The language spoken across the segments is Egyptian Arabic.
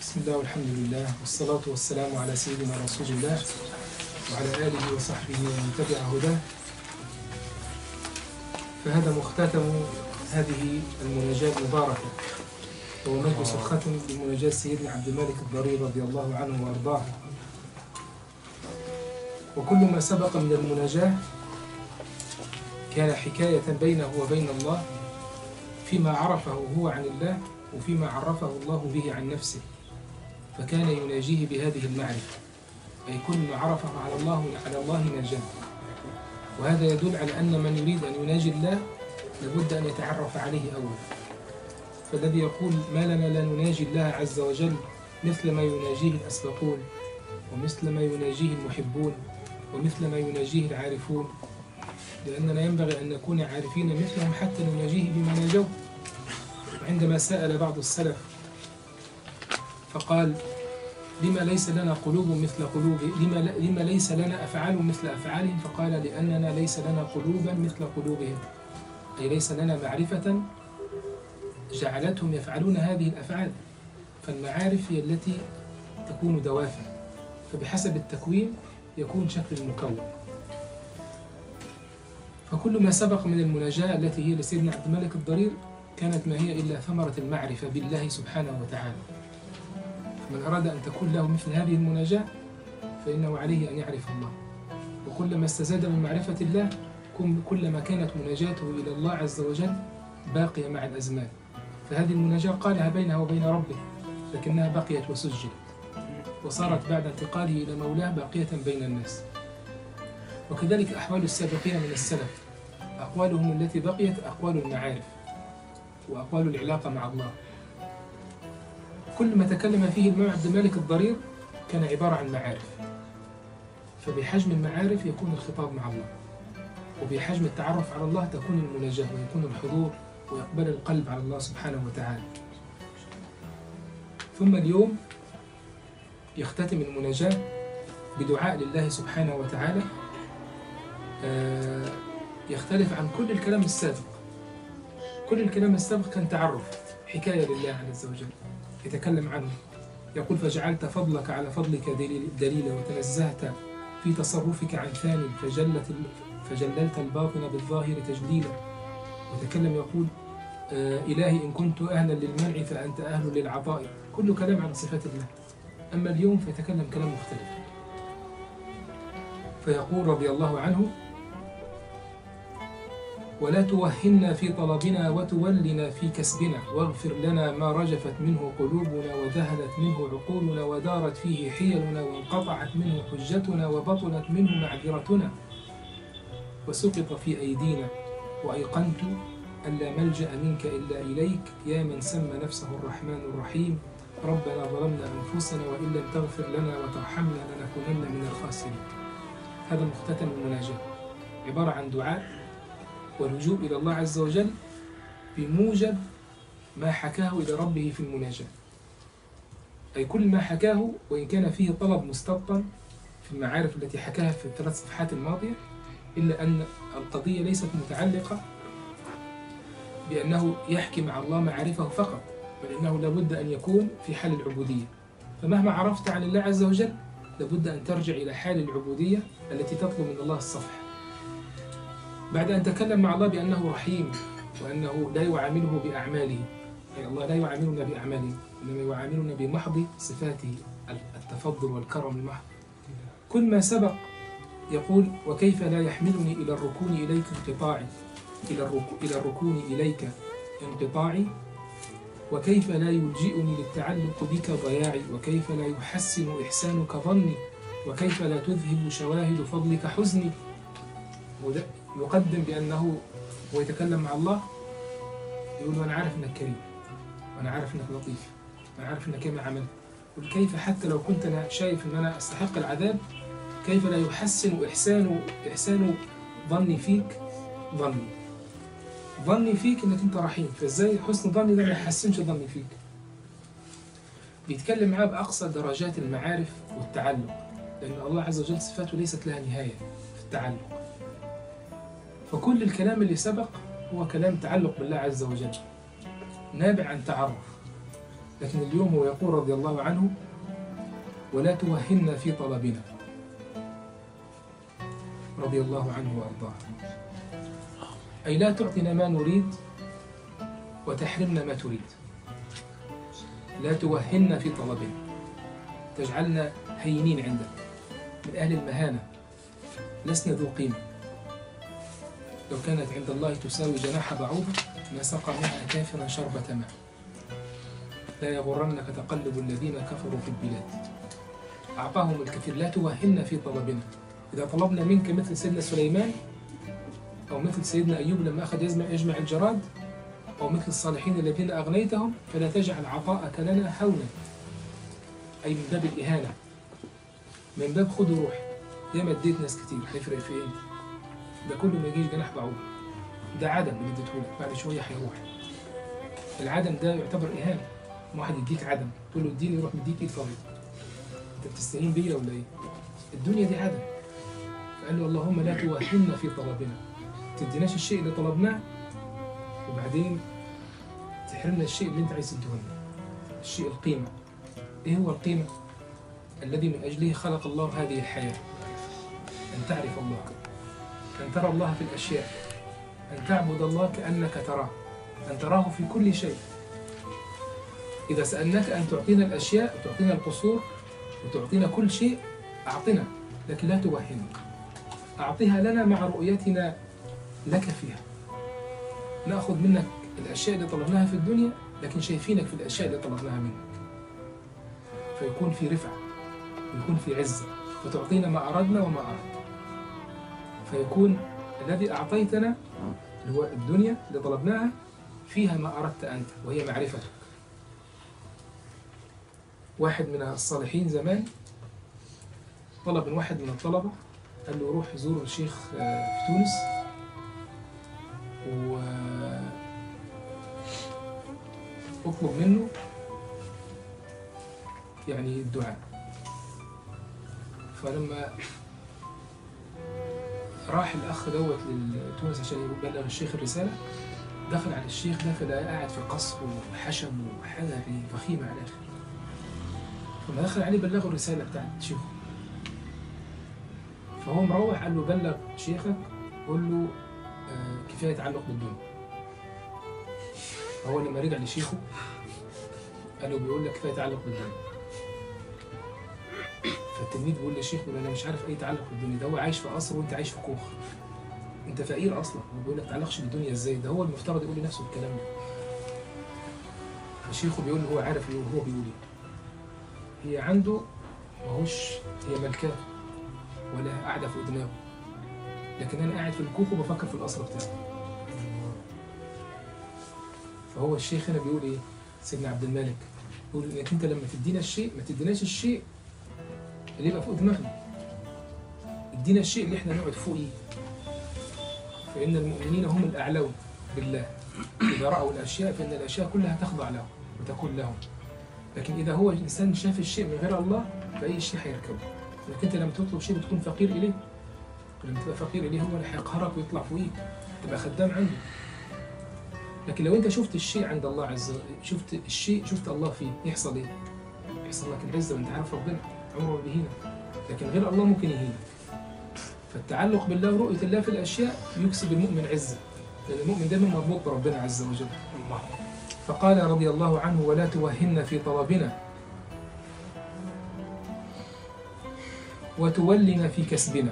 بسم الله والحمد لله والصلاة والسلام على سيدنا رسول الله وعلى آله وصحبه ومن تبع هداه فهذا مختتم هذه المناجاة المباركة وهو مجلس الختم بمناجاة سيدنا عبد الملك الضرير رضي الله عنه وأرضاه وكل ما سبق من المناجاة كان حكاية بينه وبين الله فيما عرفه هو عن الله وفيما عرفه الله به عن نفسه فكان يناجيه بهذه المعرفة أي كل ما عرفه على الله على الله ناجاه وهذا يدل على أن من يريد أن يناجي الله لابد أن يتعرف عليه أولا فالذي يقول ما لنا لا نناجي الله عز وجل مثل ما يناجيه الأسبقون ومثل ما يناجيه المحبون ومثل ما يناجيه العارفون لأننا ينبغي أن نكون عارفين مثلهم حتى نناجيه بما ناجوه عندما سأل بعض السلف فقال لما ليس لنا قلوب مثل قلوب لما, لما ليس لنا أفعال مثل أفعالهم فقال لأننا ليس لنا قلوبا مثل قلوبهم أي ليس لنا معرفة جعلتهم يفعلون هذه الأفعال فالمعارف هي التي تكون دوافع فبحسب التكوين يكون شكل المكون فكل ما سبق من المناجاة التي هي لسيدنا عبد الملك الضرير كانت ما هي إلا ثمرة المعرفة بالله سبحانه وتعالى من أراد أن تكون له مثل هذه المناجاة فإنه عليه أن يعرف الله وكلما استزاد من معرفة الله كلما كانت مناجاته إلى الله عز وجل باقية مع الأزمان فهذه المناجاة قالها بينه وبين ربه لكنها بقيت وسجلت وصارت بعد انتقاله إلى مولاه باقية بين الناس وكذلك أحوال السابقين من السلف أقوالهم التي بقيت أقوال المعارف وأقوال العلاقة مع الله كل ما تكلم فيه الإمام عبد الملك الضرير كان عبارة عن معارف فبحجم المعارف يكون الخطاب مع الله وبحجم التعرف على الله تكون المناجاة ويكون الحضور ويقبل القلب على الله سبحانه وتعالى ثم اليوم يختتم المناجاة بدعاء لله سبحانه وتعالى يختلف عن كل الكلام السابق كل الكلام السابق كان تعرف حكاية لله عز وجل يتكلم عنه يقول فجعلت فضلك على فضلك دليلا وتنزهت في تصرفك عن ثاني فجلت فجللت الباطن بالظاهر تجليلا وتكلم يقول آه إلهي إن كنت أهلا للمنع فأنت أهل للعطاء كل كلام عن صفات الله أما اليوم فيتكلم كلام مختلف فيقول رضي الله عنه ولا توهنا في طلبنا وتولنا في كسبنا واغفر لنا ما رجفت منه قلوبنا وذهلت منه عقولنا ودارت فيه حيلنا وانقطعت منه حجتنا وبطلت منه معذرتنا وسقط في أيدينا وأيقنت أن لا ملجأ منك إلا إليك يا من سمى نفسه الرحمن الرحيم ربنا ظلمنا أنفسنا وإن لم تغفر لنا وترحمنا لنكونن من الخاسرين هذا مختتم المناجاة عبارة عن دعاء واللجوء إلى الله عز وجل بموجب ما حكاه إلى ربه في المناجاة أي كل ما حكاه وإن كان فيه طلب مستبطن في المعارف التي حكاها في الثلاث صفحات الماضية إلا أن القضية ليست متعلقة بأنه يحكي مع الله معارفه فقط بل إنه لابد أن يكون في حال العبودية فمهما عرفت عن الله عز وجل لابد أن ترجع إلى حال العبودية التي تطلب من الله الصفح بعد أن تكلم مع الله بأنه رحيم وأنه لا يعامله بأعماله أي الله لا يعاملنا بأعماله إنما يعاملنا بمحض صفاته التفضل والكرم المحض كل ما سبق يقول وكيف لا يحملني إلى الركون إليك انقطاعي إلى, الركو إلى الركون إليك انقطاعي وكيف لا يلجئني للتعلق بك ضياعي وكيف لا يحسن إحسانك ظني وكيف لا تذهب شواهد فضلك حزني يقدم بأنه ويتكلم مع الله يقول وأنا عارف أنك كريم وأنا عارف أنك لطيف وأنا عارف أنك ما عملت يقول كيف حتى لو كنت أنا شايف أن أنا أستحق العذاب كيف لا يحسن إحسان إحسان ظني فيك ظني ظني فيك أنك أنت رحيم فإزاي حسن ظني ده ما يحسنش ظني فيك بيتكلم معاه بأقصى درجات المعارف والتعلق لأن الله عز وجل صفاته ليست لها نهاية في التعلق فكل الكلام اللي سبق هو كلام تعلق بالله عز وجل نابع عن تعرف لكن اليوم هو يقول رضي الله عنه ولا توهنا في طلبنا رضي الله عنه وأرضاه أي لا تعطينا ما نريد وتحرمنا ما تريد لا توهنا في طلبنا تجعلنا هينين عندك من أهل المهانة لسنا ذو قيمة لو كانت عند الله تساوي جناح بعوضة ما سقى منها كافرا شربة ماء لا يغرنك تقلب الذين كفروا في البلاد أعطاهم الكثير لا توهنا في طلبنا إذا طلبنا منك مثل سيدنا سليمان أو مثل سيدنا أيوب لما أخذ يجمع, يجمع الجراد أو مثل الصالحين الذين أغنيتهم فلا تجعل عطاءك لنا هونا أي من باب الإهانة من باب خذ روح يا ما اديت ناس كتير هيفرق في ايه؟ ده كله ما يجيش جناح بعوض ده عدم اللي اديته لك بعد شويه هيروح العدم ده يعتبر اهانه واحد يديك عدم تقول له اديني يروح مديك ايد فاضيه انت بتستهين بيا ولا ايه؟ الدنيا دي عدم فقال له اللهم لا توهمنا في طلبنا تديناش الشيء اللي طلبناه وبعدين تحرمنا الشيء اللي انت عايز تديهولنا الشيء القيمه ايه هو القيمه؟ الذي من اجله خلق الله هذه الحياه أن تعرف الله أن ترى الله في الأشياء أن تعبد الله كأنك تراه أن تراه في كل شيء إذا سألناك أن تعطينا الأشياء تعطينا القصور وتعطينا كل شيء أعطنا لكن لا توهمنا أعطيها لنا مع رؤيتنا لك فيها نأخذ منك الأشياء اللي طلبناها في الدنيا لكن شايفينك في الأشياء اللي طلبناها منك فيكون في رفعة ويكون في عزة فتعطينا ما أردنا وما أردت فيكون الذي أعطيتنا اللي هو الدنيا اللي طلبناها فيها ما أردت أنت وهي معرفتك واحد من الصالحين زمان طلب من واحد من الطلبة قال له روح زور الشيخ آه، في تونس و اطلب منه يعني الدعاء فلما راح الاخ دوت لتونس عشان يبلغ الشيخ الرساله دخل على الشيخ ده فده قاعد في قصر وحشم وحاجه يعني فخيمه على الاخر فلما دخل عليه بلغه الرساله بتاعت شيخه فهو مروح قال له بلغ شيخك قول له آه، كفايه تعلق بالدنيا فهو لما رجع لشيخه قال له بيقول لك كفايه تعلق بالدنيا فالتلميذ بيقول للشيخ بيقول انا مش عارف اي تعلق بالدنيا ده هو عايش في قصر وانت عايش في كوخ انت فقير اصلا هو بيقول لك تعلقش بالدنيا ازاي ده هو المفترض يقول لنفسه الكلام ده فشيخه بيقول له هو عارف ايه وهو بيقول ايه هي عنده ماهوش هي ملكاه ولا قاعده فوق دماغه لكن انا قاعد في الكوخ وبفكر في القصر بتاعي فهو الشيخ هنا بيقول ايه سيدنا عبد الملك بيقول انك انت لما تدينا الشيء ما تديناش الشيء اللي يبقى فوق دماغنا ادينا الشيء اللي احنا نقعد فوقيه فإن المؤمنين هم الأعلون بالله إذا رأوا الأشياء فإن الأشياء كلها تخضع لهم وتكون لهم لكن إذا هو الإنسان شاف الشيء من غير الله فأي شيء هيركبه لكن أنت لما تطلب شيء بتكون فقير إليه لما تبقى فقير إليه هو اللي هيقهرك ويطلع فوقيك تبقى خدام عنده لكن لو أنت شفت الشيء عند الله عز وجل شفت الشيء شفت الله فيه يحصل إيه؟ يحصل لك العزة وأنت عارف ربنا عمره ما بيهينك لكن غير الله ممكن يهينك فالتعلق بالله ورؤية الله في الأشياء يكسب المؤمن عزة لأن المؤمن دائما مربوط بربنا عز وجل الله فقال رضي الله عنه ولا توهنا في طلبنا وتولنا في كسبنا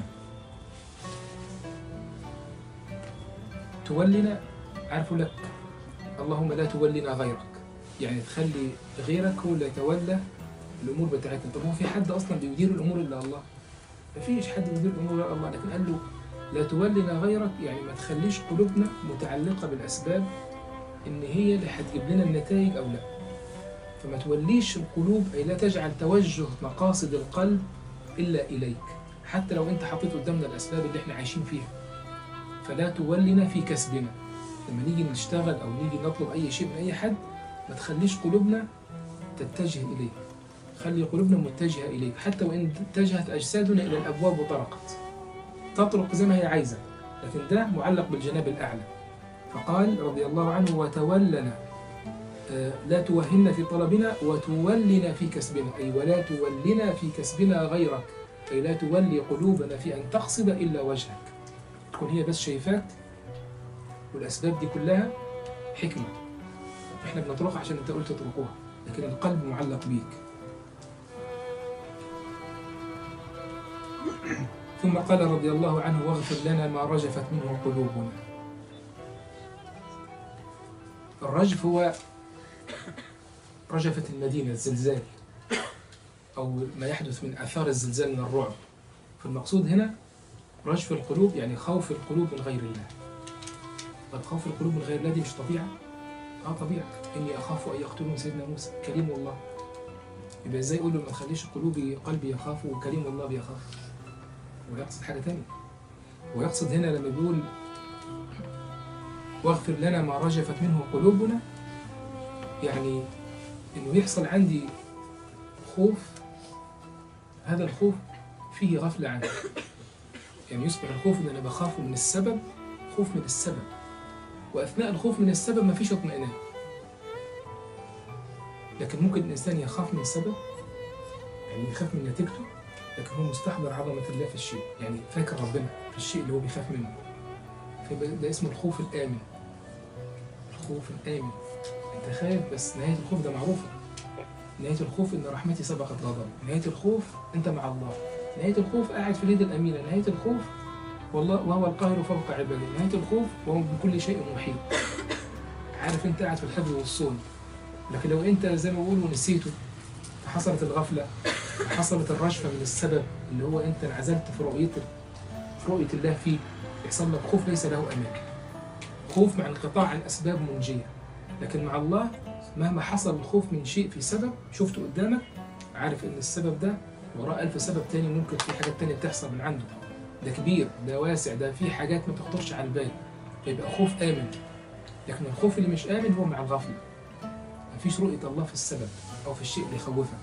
تولنا عارفوا لك اللهم لا تولنا غيرك يعني تخلي غيرك هو اللي يتولى الامور بتاعتنا طب هو في حد اصلا بيدير الامور الا الله ما فيش حد بيدير الامور الا الله لكن قال له لا تولنا غيرك يعني ما تخليش قلوبنا متعلقه بالاسباب ان هي اللي هتجيب لنا النتائج او لا فما توليش القلوب اي لا تجعل توجه مقاصد القلب الا اليك حتى لو انت حطيت قدامنا الاسباب اللي احنا عايشين فيها فلا تولنا في كسبنا لما نيجي نشتغل او نيجي نطلب اي شيء من اي حد ما تخليش قلوبنا تتجه اليك خلي قلوبنا متجهة إليك حتى وإن اتجهت أجسادنا إلى الأبواب وطرقت تطرق زي ما هي عايزة لكن ده معلق بالجناب الأعلى فقال رضي الله عنه وتولنا آه، لا توهنا في طلبنا وتولنا في كسبنا أي ولا تولنا في كسبنا غيرك أي لا تولي قلوبنا في أن تقصد إلا وجهك تكون هي بس شايفاك والأسباب دي كلها حكمة إحنا بنطرقها عشان أنت قلت تتركوها لكن القلب معلق بيك ثم قال رضي الله عنه واغفر لنا ما رجفت منه قلوبنا الرجف هو رجفت المدينة الزلزال أو ما يحدث من آثار الزلزال من الرعب فالمقصود هنا رجف القلوب يعني خوف القلوب من غير الله طب خوف القلوب من غير الله دي مش طبيعة؟ اه طبيعة إني أخاف أن يقتلون سيدنا موسى كريم الله يبقى ازاي يقول له ما تخليش قلوبي قلبي يخاف وكريم الله بيخاف ويقصد حاجة تانية ويقصد هنا لما بيقول واغفر لنا ما رجفت منه قلوبنا يعني انه يحصل عندي خوف هذا الخوف فيه غفلة عنه يعني يصبح الخوف ان انا بخاف من السبب خوف من السبب واثناء الخوف من السبب ما فيش اطمئنان لكن ممكن الانسان يخاف من السبب يعني يخاف من نتيجته لكن هو مستحضر عظمة الله في الشيء يعني فاكر ربنا في الشيء اللي هو بيخاف منه فيبقى ده اسمه الخوف الآمن الخوف الآمن انت خايف بس نهاية الخوف ده معروفة نهاية الخوف ان رحمتي سبقت غضب نهاية الخوف انت مع الله نهاية الخوف قاعد في اليد الأمينة نهاية الخوف والله وهو القاهر فوق عباده نهاية الخوف وهو بكل شيء محيط عارف انت قاعد في الحفظ والصون لكن لو انت زي ما بيقولوا نسيته فحصلت الغفلة حصلت الرجفة من السبب اللي هو انت انعزلت في رؤية في رؤية الله فيه يحصل لك خوف ليس له أمان خوف مع انقطاع عن أسباب منجية لكن مع الله مهما حصل الخوف من شيء في سبب شفته قدامك عارف ان السبب ده وراه ألف سبب تاني ممكن في حاجات تانية بتحصل من عنده ده كبير ده واسع ده في حاجات ما تخطرش على البال فيبقى خوف آمن لكن الخوف اللي مش آمن هو مع الغفلة مفيش رؤية الله في السبب أو في الشيء اللي يخوفك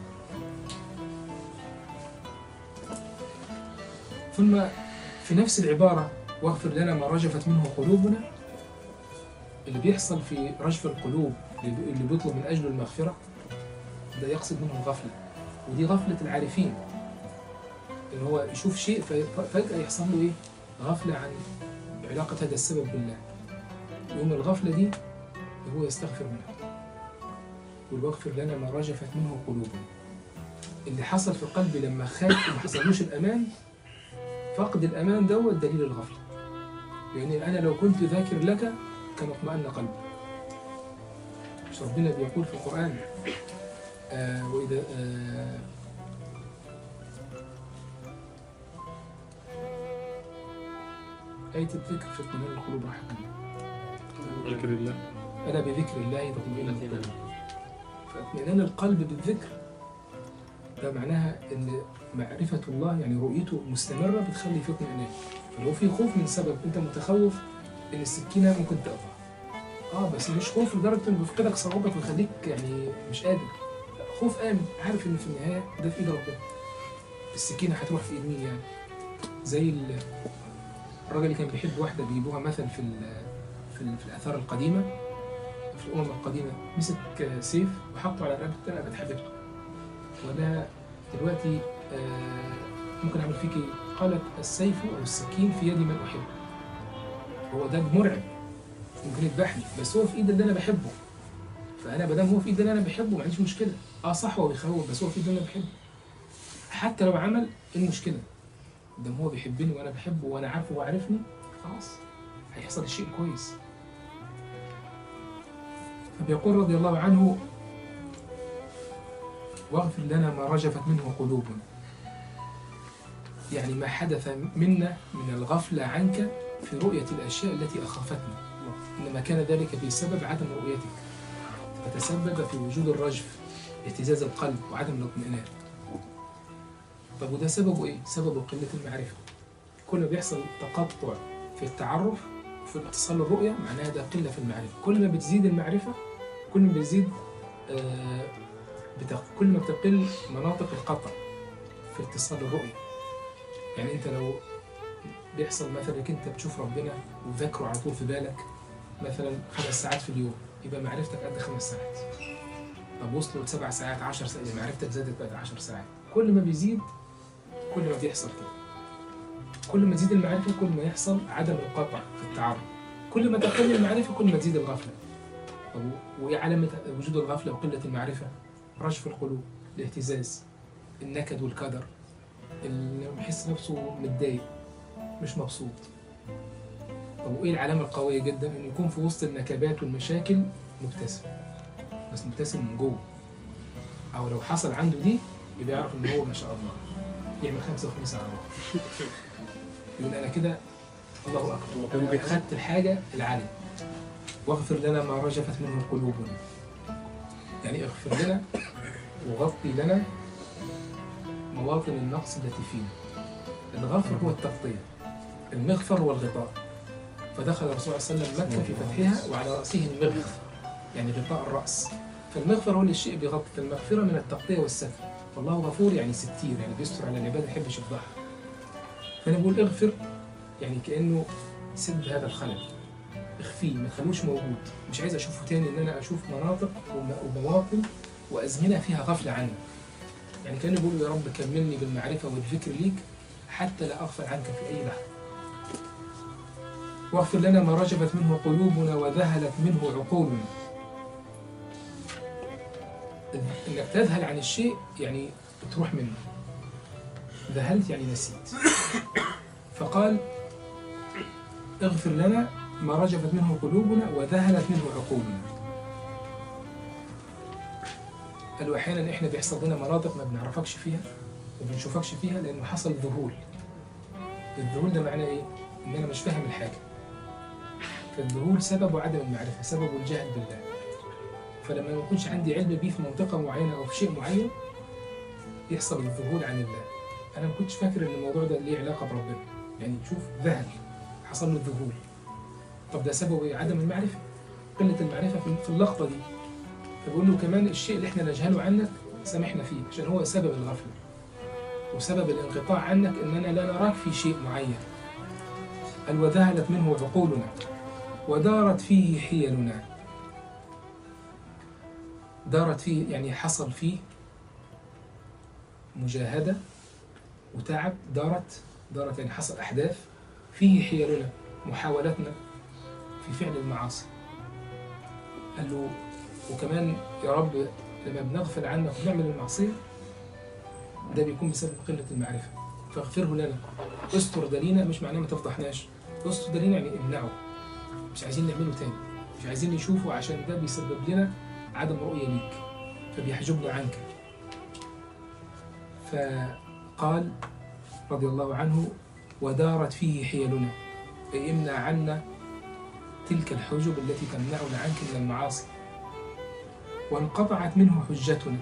ثم في نفس العبارة واغفر لنا ما رجفت منه قلوبنا اللي بيحصل في رجف القلوب اللي بي- اللي بيطلب من أجله المغفرة ده يقصد منه الغفلة ودي غفلة العارفين إن هو يشوف شيء في- فجأة يحصل له إيه غفلة عن علاقة هذا السبب بالله يوم الغفلة دي هو يستغفر منها يقول واغفر لنا ما رجفت منه قلوبنا اللي حصل في قلبي لما خاف وما حصلوش الأمان فقد الأمان دوت دليل الغفلة يعني أنا لو كنت ذاكر لك كان اطمأن قلبي مش ربنا بيقول في القرآن آه وإذا آه آية الذكر في اطمئنان القلوب رحمة ذكر الله ألا بذكر الله تطمئن القلوب فاطمئنان القلب بالذكر ده معناها ان معرفة الله يعني رؤيته مستمرة بتخلي فيه اطمئنان فلو في خوف من سبب انت متخوف ان السكينة ممكن تقطع اه بس مش خوف لدرجة انه بيفقدك صوابك ويخليك يعني مش قادر لا خوف آمن عارف ان في النهاية ده في ايد ربنا السكينة هتروح في ايد مين يعني زي ال- الراجل اللي كان بيحب واحدة بيجيبوها مثل في ال- في, ال- في الآثار القديمة في الأمم القديمة مسك سيف وحطه على رقبة رقبة حبيبته ولا دلوقتي آه، ممكن أعمل فيك إيه؟ قالت السيف أو السكين في يد من أحب هو ده مرعب ممكن يذبحني بس هو في إيد اللي أنا بحبه فأنا ما دام هو في إيد اللي أنا بحبه ما عنديش مشكلة أه صح هو بيخوف بس هو في إيد اللي أنا بحبه حتى لو عمل إيه المشكلة؟ دام هو بيحبني وأنا بحبه وأنا عارفه وعارفني خلاص هيحصل الشيء كويس فبيقول رضي الله عنه واغفر لنا ما رجفت منه قلوبنا يعني ما حدث منا من الغفلة عنك في رؤية الأشياء التي أخافتنا إنما كان ذلك بسبب عدم رؤيتك فتسبب في وجود الرجف اهتزاز القلب وعدم الاطمئنان طب وده سببه إيه؟ سببه قلة المعرفة كل ما بيحصل تقطع في التعرف وفي الاتصال الرؤية معناها ده قلة في المعرفة كل ما بتزيد المعرفة كل ما بيزيد آه، بتق... كل ما بتقل مناطق القطع في اتصال الرؤية يعني انت لو بيحصل مثلا انك انت بتشوف ربنا وذاكره على طول في بالك مثلا خمس ساعات في اليوم يبقى معرفتك قد خمس ساعات طب وصلوا لسبع ساعات 10 ساعات يبقى معرفتك زادت بقت 10 ساعات كل ما بيزيد كل ما بيحصل كده كل ما تزيد المعرفة كل ما يحصل عدم القطع في التعرض كل ما تقل المعرفة كل ما تزيد الغفلة طب وإيه علامة وجود الغفلة وقلة المعرفة؟ رشف القلوب الاهتزاز النكد والكدر اللي بيحس نفسه متضايق مش مبسوط طب وايه العلامة القوية جدا؟ انه يكون في وسط النكبات والمشاكل مبتسم بس مبتسم من جوه او لو حصل عنده دي يبقى يعرف ان هو ما شاء الله يعمل خمسة وخميس على الله يقول انا كده الله اكبر انا اخدت الحاجة العالية واغفر لنا ما رجفت منه قلوبنا يعني اغفر لنا وغطي لنا مواطن النقص التي فينا الغفر هو التغطية المغفر هو الغطاء فدخل الرسول صلى الله عليه وسلم مكة في فتحها وعلى رأسه المغفر يعني غطاء الرأس فالمغفر هو اللي الشيء بيغطي المغفرة من التغطية والستر والله غفور يعني ستير يعني بيستر على العباد ما يحبش يفضحها فأنا بقول اغفر يعني كأنه سد هذا الخلل اخفيه ما تخلوش موجود مش عايز اشوفه تاني ان انا اشوف مناطق وم- ومواطن وازمنه فيها غفله عني يعني كانوا بيقولوا يا رب كملني بالمعرفه والذكر ليك حتى لا اغفل عنك في اي لحظه واغفر لنا ما رجفت منه قلوبنا وذهلت منه عقولنا انك تذهل عن الشيء يعني تروح منه ذهلت يعني نسيت فقال اغفر لنا ما رجفت منه قلوبنا وذهلت منه عقولنا قالوا احيانا احنا بيحصل لنا مناطق ما بنعرفكش فيها وبنشوفكش فيها لانه حصل ذهول الذهول ده معناه ايه ان انا مش فاهم الحاجه فالذهول سببه عدم المعرفه سببه الجهل بالله فلما ما يكونش عندي علم بيه في منطقه معينه او في شيء معين يحصل الذهول عن الله انا ما كنتش فاكر ان الموضوع ده ليه علاقه بربنا يعني شوف ذهل حصل له الذهول طب ده سببه ايه عدم المعرفه قله المعرفه في- في اللقطه دي فبقول له كمان الشيء اللي احنا نجهله عنك سامحنا فيه عشان هو سبب الغفله وسبب الانقطاع عنك اننا لا نراك في شيء معين قال وذهلت منه عقولنا ودارت فيه حيلنا دارت فيه يعني حصل فيه مجاهدة وتعب دارت دارت يعني حصل أحداث فيه حيلنا محاولتنا في فعل المعاصي قال له وكمان يا رب لما بنغفل عنك ونعمل المعصية ده بيكون بسبب قلة المعرفة فاغفره لنا استر دلينا مش معناه ما تفضحناش استر دلينا يعني امنعه مش عايزين نعمله تاني مش عايزين نشوفه عشان ده بيسبب لنا عدم رؤية ليك فبيحجبنا عنك فقال رضي الله عنه ودارت فيه حيلنا أي امنع عنا تلك الحجب التي تمنعنا عنك من المعاصي وانقطعت منه حجتنا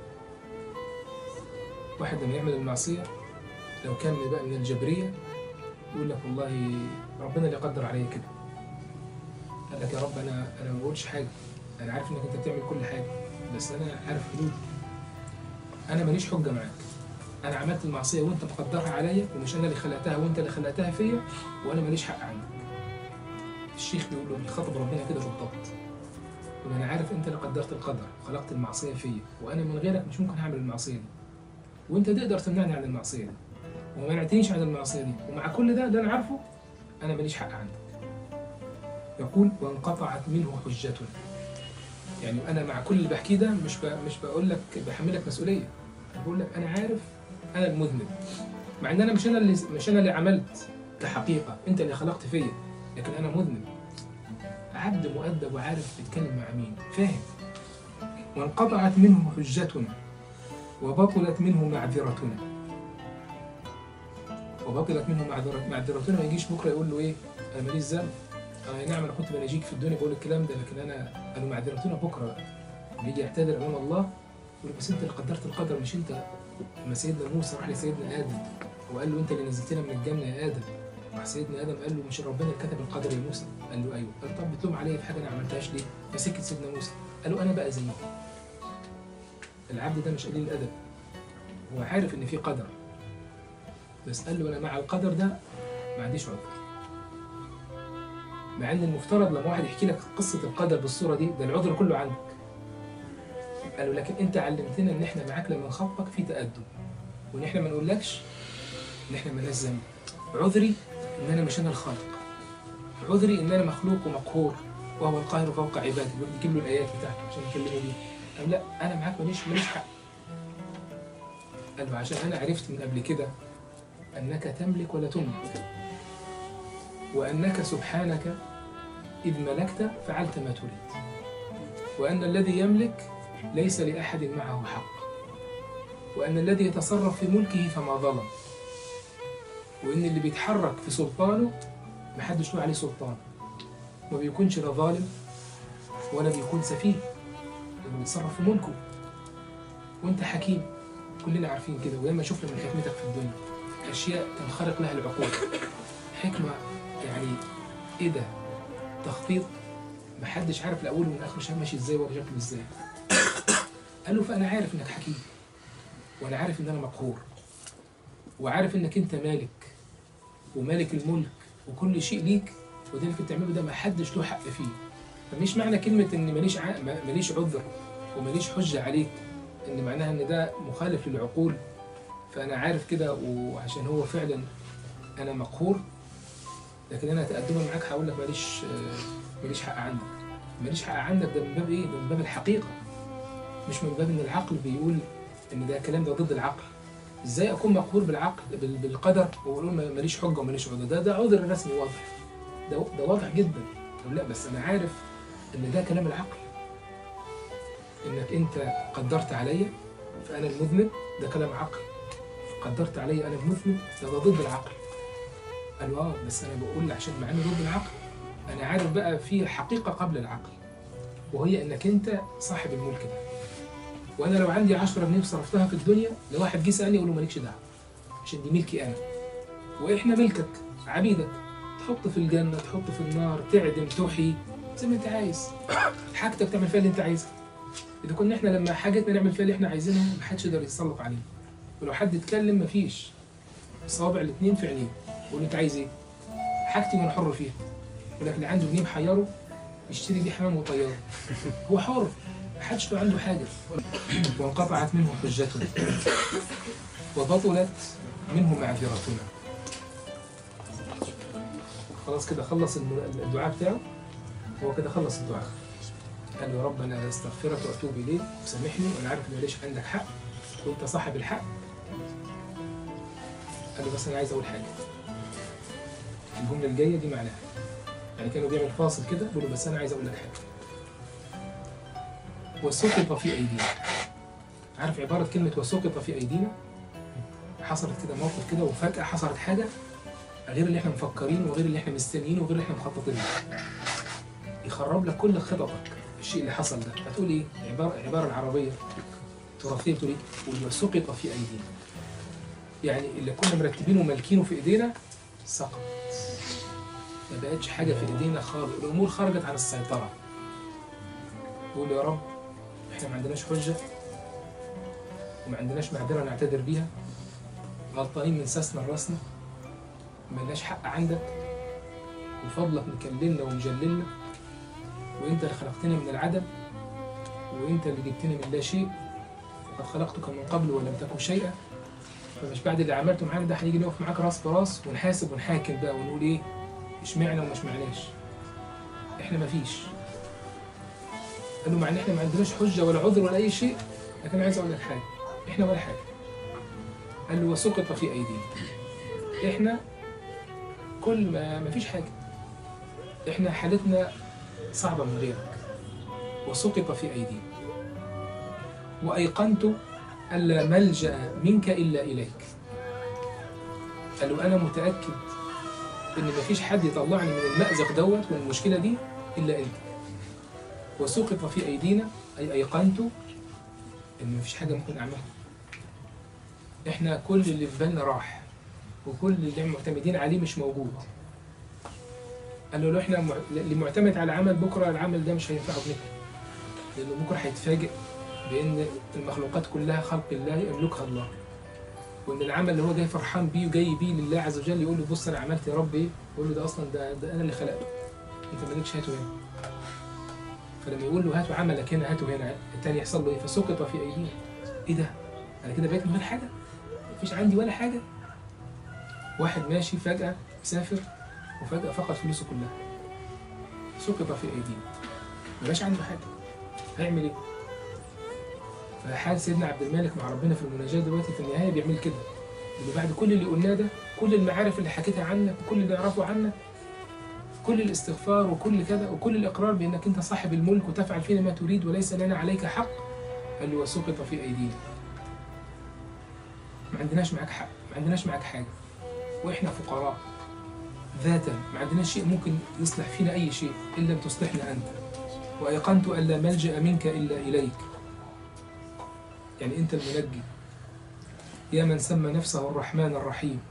واحد لما يعمل المعصية لو كان بقى من الجبرية يقول لك والله ربنا اللي قدر عليا كده قال لك يا رب انا انا ما بقولش حاجه انا عارف انك انت بتعمل كل حاجه بس انا عارف حدودي انا ماليش حجه معاك انا عملت المعصيه وانت مقدرها عليا ومش انا اللي خلقتها وانت اللي خلقتها فيا وانا ماليش حق عندك الشيخ بيقول له بيخاطب ربنا كده بالضبط يقول انا عارف انت اللي قدرت القدر خلقت المعصيه فيا وانا من غيرك مش ممكن هعمل المعصيه دي وانت تقدر تمنعني عن المعصيه دي وما منعتنيش عن المعصيه دي ومع كل ده اللي انا عارفه انا ماليش حق عندك يقول وانقطعت منه حجته يعني انا مع كل اللي بحكيه ده مش ب... مش بقول لك بحملك مسؤوليه بقول لك انا عارف انا المذنب مع ان انا مش انا اللي مش انا اللي عملت كحقيقه انت اللي خلقت فيا لكن انا مذنب عبد مؤدب وعارف بيتكلم مع مين فاهم وانقطعت منه حجتنا وبطلت منه معذرتنا وبطلت منه معذرة معذرتنا ما يجيش بكره يقول له ايه انا ماليش ذنب انا نعم انا كنت بناجيك في الدنيا بقول الكلام ده لكن انا انا معذرتنا بكره بقى بيجي يعتذر امام الله يقول بس انت اللي قدرت القدر مش انت لما سيدنا موسى راح لسيدنا ادم وقال له انت اللي نزلتنا من الجنه يا ادم راح سيدنا ادم قال له مش ربنا اللي كتب القدر يا موسى قال له ايوه قال طب بتلوم عليا في حاجه انا ما عملتهاش ليه فسكت سيدنا موسى قال له انا بقى زيك العبد ده مش قليل الادب هو عارف ان في قدر بس قال له انا مع القدر ده ما عنديش عذر مع ان المفترض لما واحد يحكي لك قصه القدر بالصوره دي ده العذر كله عندك قالوا لكن انت علمتنا ان احنا معاك لما نخاطبك في تأدب وان احنا ما نقولكش ان احنا مالناش ذنب عذري ان انا مش انا الخالق عذري ان انا مخلوق ومقهور وهو القاهر فوق عباده بيجيب له الايات بتاعته عشان يكلمه بيها قال لا انا معاك ماليش ماليش حق قال له عشان انا عرفت من قبل كده انك تملك ولا تملك وانك سبحانك اذ ملكت فعلت ما تريد وان الذي يملك ليس لاحد معه حق وان الذي يتصرف في ملكه فما ظلم وان اللي بيتحرك في سلطانه محدش له عليه سلطان ما بيكونش لا ظالم ولا بيكون سفيه لانه بيتصرف في ملكه وانت حكيم كلنا عارفين كده وياما شفنا من حكمتك في الدنيا اشياء تنخرق لها العقول حكمه يعني ايه ده تخطيط محدش عارف الاول من اخره ماشي ازاي ولا شكله ازاي قال له فانا عارف انك حكيم وانا عارف ان انا مقهور وعارف انك انت مالك ومالك الملك وكل شيء ليك وده اللي انت بتعمله ده ما حدش له حق فيه فمش معنى كلمه ان ماليش ع... ما- ماليش عذر وماليش حجه عليك ان معناها ان ده مخالف للعقول فانا عارف كده وعشان هو فعلا انا مقهور لكن انا تقدما معاك هقول لك ماليش آه، ماليش حق عندك ماليش حق عندك ده من باب ايه؟ ده من باب الحقيقه مش من باب ان العقل بيقول ان ده كلام ده ضد العقل ازاي اكون مقهور بالعقل بال- بالقدر واقول ما- ماليش حجه وماليش عذر ده ده عذر رسمي واضح ده ده واضح جدا طب لا بس انا عارف ان ده كلام العقل انك انت قدرت عليا فانا المذنب ده كلام عقل قدرت عليا انا المذنب ده, ده ضد العقل قال اه بس انا بقول عشان مع انه ضد العقل انا عارف بقى في حقيقه قبل العقل وهي انك انت صاحب الملك ده وانا لو عندي 10 جنيه صرفتها في الدنيا لو واحد جه سالني اقول له مالكش دعوه عشان دي ملكي انا واحنا ملكك عبيدك تحط في الجنه تحط في النار تعدم تحيي زي ما انت عايز حاجتك تعمل فيها اللي انت عايزها اذا كنا احنا لما حاجتنا نعمل فيها اللي احنا عايزينها محدش يقدر يتسلط علينا ولو حد اتكلم مفيش صوابع الاثنين في عينيه يقول له انت عايز ايه؟ حاجتي وانا حر فيها يقول لك اللي عنده جنيه محيره يشتري بيه حمام وطياره هو حر محدش له عنده حاجه وانقطعت منه حجتنا وبطلت منه معذرتنا خلاص كده خلص الم- الدعاء بتاعه هو كده خلص الدعاء قال له يا رب انا استغفرك واتوب اليك وسامحني وانا عارف ان ماليش عندك حق وانت صاحب الحق قال له بس انا عايز اقول حاجه الجمله الجايه دي معناها يعني كانوا بيعمل فاصل كده بيقول له بس انا عايز اقول لك حاجه وسقط في ايدينا عارف عباره كلمه وسقط في ايدينا حصلت كده موقف كده وفجاه حصلت حاجه غير اللي احنا مفكرين وغير اللي احنا مستنيين وغير اللي احنا مخططين له يخرب لك كل خططك الشيء اللي حصل ده هتقول ايه عباره العباره العربيه تراثيه بتقول ايه تقول وسقط في ايدينا يعني اللي كنا مرتبينه ومالكينه في ايدينا سقط ما بقتش حاجه في ايدينا خالص الامور خرجت عن السيطره قول يا رب احنا ما عندناش حجه وما عندناش معذره نعتذر بيها غلطانين من ساسنا لراسنا ملناش حق عندك وفضلك مكللنا ومجللنا وانت اللي خلقتنا من العدم وانت اللي جبتنا من لا شيء وقد خلقتك من قبل ولم تكن شيئا فمش بعد اللي عملته معانا ده هنيجي نقف معاك راس براس ونحاسب ونحاكم بقى ونقول ايه اشمعنا ومش معناش احنا مفيش قال له مع ان احنا ما عندناش حجه ولا عذر ولا اي شيء لكن انا عايز اقول لك حاجه احنا ولا حاجه قال له وسقط في ايدينا احنا كل ما ما فيش حاجه احنا حالتنا صعبه من غيرك وسقط في ايدينا وايقنت الا ملجا منك الا اليك قال له انا متاكد ان مفيش حد يطلعني من المأزق دوت من المشكله دي الا انت وسقط في ايدينا اي ايقنت ان مفيش حاجه ممكن اعملها احنا كل اللي في بالنا راح وكل اللي احنا معتمدين عليه مش موجود قال له لو احنا مع- اللي معتمد على عمل بكره العمل ده مش هينفعه بنكره لانه بكره هيتفاجئ بان المخلوقات كلها خلق الله يملكها الله وان العمل اللي هو جاي فرحان بيه وجاي بيه لله عز وجل يقول له بص انا عملت يا رب ايه يقول له ده اصلا ده, ده انا اللي خلقته انت مالكش هاته هنا فلما يقول له هاتوا عملك هنا هاتوا هنا التاني يحصل له ايه فسقط في ايديهم ايه ده انا كده بقيت من غير حاجه مفيش عندي ولا حاجه واحد ماشي فجاه مسافر وفجاه فقد فلوسه كلها سقط في ايديهم مبقاش عنده حاجه هيعمل ايه فحال سيدنا عبد الملك مع ربنا في المناجاة دلوقتي في النهاية بيعمل كده اللي بعد كل اللي قلناه ده كل المعارف اللي حكيتها عنك وكل اللي يعرفه عنك كل الاستغفار وكل كذا وكل الإقرار بأنك أنت صاحب الملك وتفعل فينا ما تريد وليس لنا عليك حق قال له وسقط في أيدينا ما عندناش معاك حق ما عندناش معاك حاجة وإحنا فقراء ذاتا ما عندناش شيء ممكن يصلح فينا أي شيء إن لم تصلحنا أنت وأيقنت أن لا ملجأ منك إلا إليك يعني أنت المنجي يا من سمى نفسه الرحمن الرحيم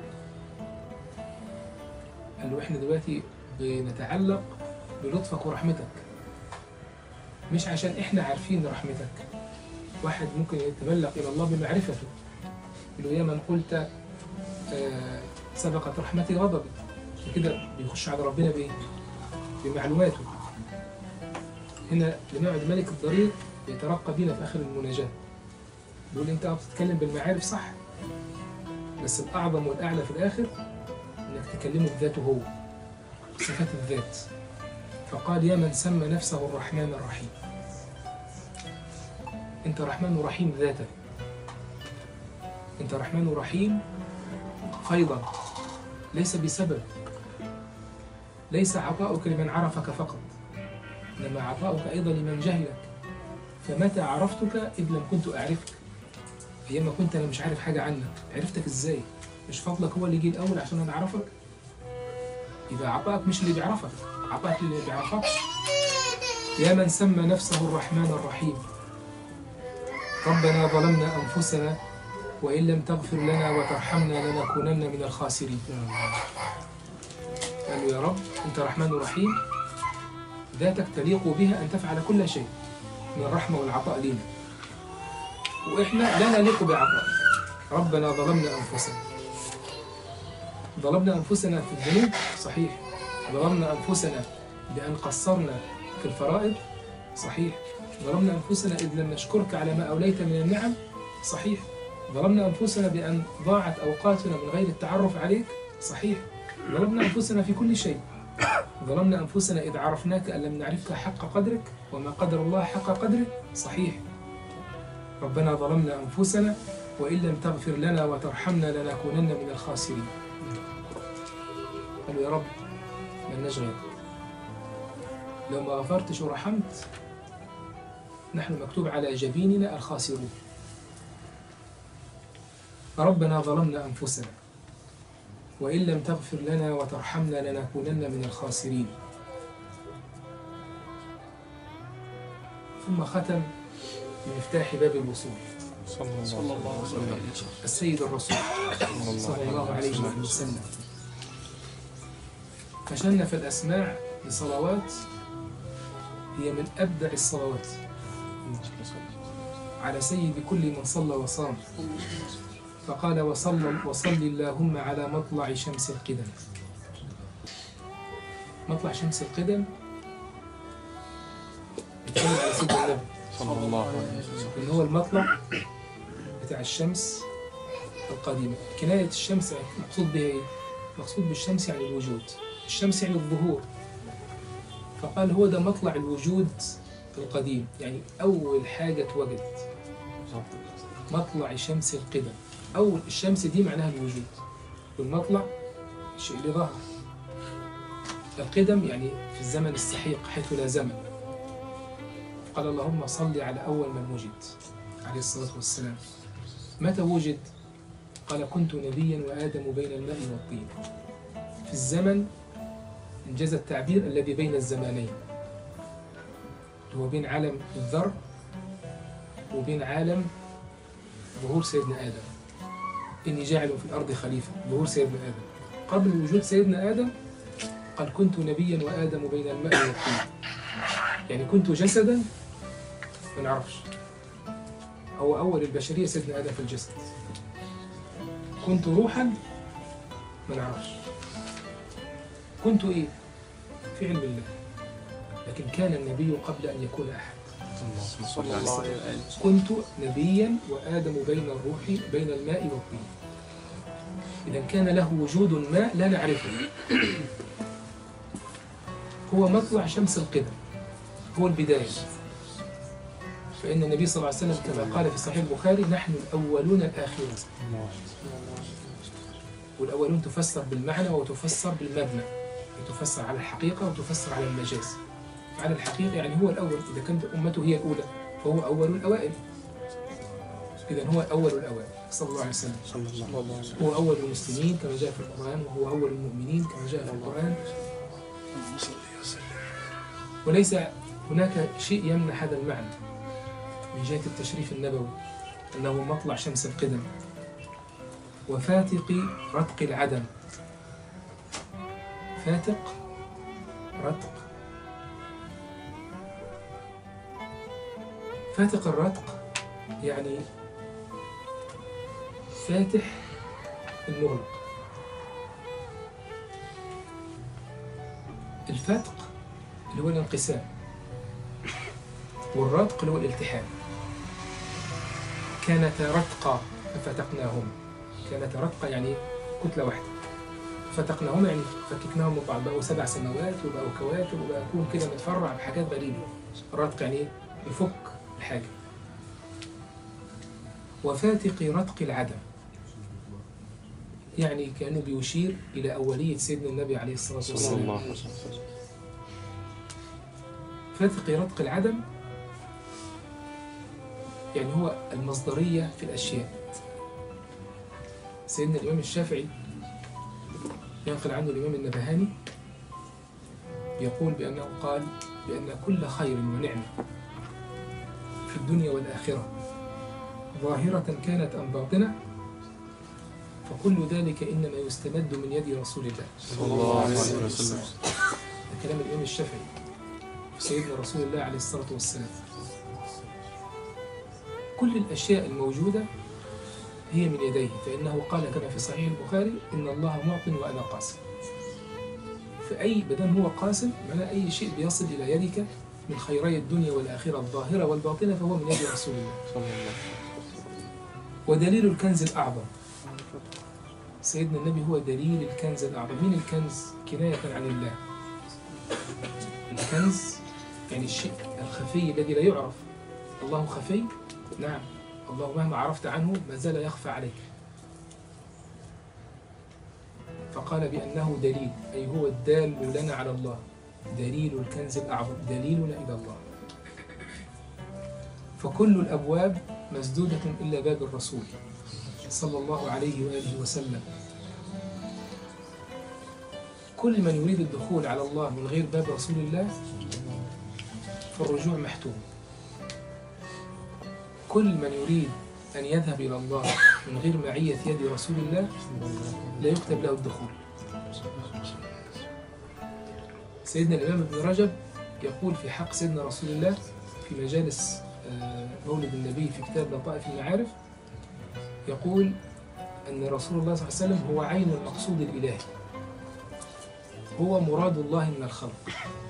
قال له إحنا دلوقتي بنتعلق بلطفك ورحمتك مش عشان إحنا عارفين رحمتك واحد ممكن يتبلغ إلى الله بمعرفته يقول له يا من قلت آه، سبقت رحمتي غضبي كده بيخش على ربنا بإيه؟ بمعلوماته هنا الإمام عبد الملك الضرير بيترقى بينا في آخر المناجاة بيقول أنت بتتكلم بالمعارف صح بس الأعظم والأعلى في الآخر إنك تكلمه بذاته هو صفات الذات فقال يا من سمى نفسه الرحمن الرحيم أنت رحمن ورحيم ذاتا أنت رحمن ورحيم فيضا ليس بسبب ليس عطاؤك لمن عرفك فقط إنما عطاؤك أيضا لمن جهلك فمتى عرفتك إذ لم كنت أعرفك أيام ما كنت أنا مش عارف حاجة عنك عرفتك إزاي مش فضلك هو اللي جه الأول عشان أنا أعرفك يبقى عطاءك مش اللي بيعرفك عطاءك اللي ما بيعرفكش يا من سمى نفسه الرحمن الرحيم ربنا ظلمنا أنفسنا وإن لم تغفر لنا وترحمنا لنكونن من الخاسرين قالوا يا رب أنت رحمن رحيم ذاتك تليق بها أن تفعل كل شيء من الرحمة والعطاء لنا وإحنا لا نليق بعطائك ربنا ظلمنا أنفسنا ظلمنا أنفسنا في الذنوب صحيح ظلمنا أنفسنا بأن قصرنا في الفرائض صحيح ظلمنا أنفسنا إذ لم نشكرك على ما أوليت من النعم صحيح ظلمنا أنفسنا بأن ضاعت أوقاتنا من غير التعرف عليك صحيح ظلمنا أنفسنا في كل شيء ظلمنا أنفسنا إذ عرفناك أن لم نعرفك حق قدرك وما قدر الله حق قدره صحيح ربنا ظلمنا أنفسنا وإن لم تغفر لنا وترحمنا لنكونن من الخاسرين قالوا يا رب من نشغل لو ما غفرتش ورحمت نحن مكتوب على جبيننا الخاسرون ربنا ظلمنا أنفسنا وإن لم تغفر لنا وترحمنا لنكونن من الخاسرين ثم ختم بمفتاح باب الوصول صلى الله عليه وسلم السيد الرسول صلى الله عليه وسلم فشنف الأسماع لصلوات هي من أبدع الصلوات على سيد كل من صلى وصام فقال وصل, وصل اللهم على مطلع شمس القدم مطلع شمس القدم بيتكلم على سيدنا النبي صلى الله عليه وسلم اللي هو المطلع بتاع الشمس القديمة كناية الشمس مقصود بها ايه؟ مقصود بالشمس يعني الوجود الشمس يعني الظهور فقال هو ده مطلع الوجود القديم يعني أول حاجة اتوجدت مطلع شمس القدم أول الشمس دي معناها الوجود والمطلع الشيء اللي ظهر القدم يعني في الزمن السحيق حيث لا زمن قال اللهم صل على أول من وجد عليه الصلاة والسلام متى وجد؟ قال كنت نبيا وآدم بين الماء والطين في الزمن انجاز التعبير الذي بين الزمانين هو بين عالم الذر وبين عالم ظهور سيدنا آدم إني جاعل في الأرض خليفة ظهور سيدنا آدم قبل وجود سيدنا آدم قال كنت نبيا وآدم بين الماء والطين يعني كنت جسدا ما نعرفش هو أول البشرية سيدنا آدم في الجسد كنت روحا ما نعرفش كنت إيه في علم الله لكن كان النبي قبل أن يكون أحد اللهم صل صلى على الله سيدنا عليه وسلم كنت نبيا وآدم بين الروح بين الماء والطين إذا كان له وجود ما لا نعرفه هو مطلع شمس القدم هو البداية فإن النبي صلى الله عليه وسلم كما قال في صحيح البخاري نحن الأولون الآخرون الله والأولون تفسر بالمعنى وتفسر بالمبنى تفسر على الحقيقة وتفسر على المجاز على الحقيقة يعني هو الأول إذا كانت أمته هي الأولى فهو أول الأوائل إذا هو أول الأوائل صلى الله عليه وسلم صلى الله عليه وسلم هو أول المسلمين كما جاء في القرآن وهو أول المؤمنين كما جاء في القرآن وليس هناك شيء يمنع هذا المعنى من جهة التشريف النبوي أنه مطلع شمس القدم وفاتق رتق العدم فاتق رتق فاتق الرتق يعني فاتح المغلق الفتق اللي هو الانقسام والرتق اللي هو الالتحام كانتا رتقا ففتقناهما كانتا رتقا يعني كتلة واحدة فتقناهما يعني فككناهم من بعض بقوا سبع سماوات وبقوا كواكب وبقى كون كده متفرع بحاجات غريبة الرتق يعني إيه؟ يفك الحاجة وفاتق رتق العدم يعني كأنه بيشير إلى أولية سيدنا النبي عليه الصلاة صلى والسلام الله عليه وسلم فتق رتق العدم يعني هو المصدرية في الأشياء سيدنا الإمام الشافعي ينقل عنه الإمام النبهاني يقول بأنه قال بأن كل خير ونعمة في الدنيا والآخرة ظاهرة كانت أم باطنة فكل ذلك إنما يستمد من يد رسول الله صلى الله عليه وسلم ده كلام الإمام الشافعي سيدنا رسول الله عليه الصلاة والسلام كل الأشياء الموجودة هي من يديه فإنه قال كما في صحيح البخاري إن الله معط وأنا قاسم فأي بدن هو قاسم معناه أي شيء بيصل إلى يدك من خيري الدنيا والآخرة الظاهرة والباطنة فهو من يد رسول الله صلى الله ودليل الكنز الأعظم سيدنا النبي هو دليل الكنز الأعظم مين الكنز؟ كناية عن الله الكنز يعني الشيء الخفي الذي لا يعرف الله خفي نعم الله مهما عرفت عنه ما زال يخفى عليك فقال بأنه دليل أي هو الدال لنا على الله دليل الكنز الأعظم دليلنا إلى الله فكل الأبواب مسدودة إلا باب الرسول صلى الله عليه وآله وسلم كل من يريد الدخول على الله من غير باب رسول الله فالرجوع محتوم كل من يريد أن يذهب إلى الله من غير معية يد رسول الله لا يكتب له الدخول سيدنا الإمام ابن رجب يقول في حق سيدنا رسول الله في مجالس آه، مولد النبي في كتاب لطائف المعارف يقول أن رسول الله صلى الله عليه وسلم هو عين المقصود الإلهي هو مراد الله من الخلق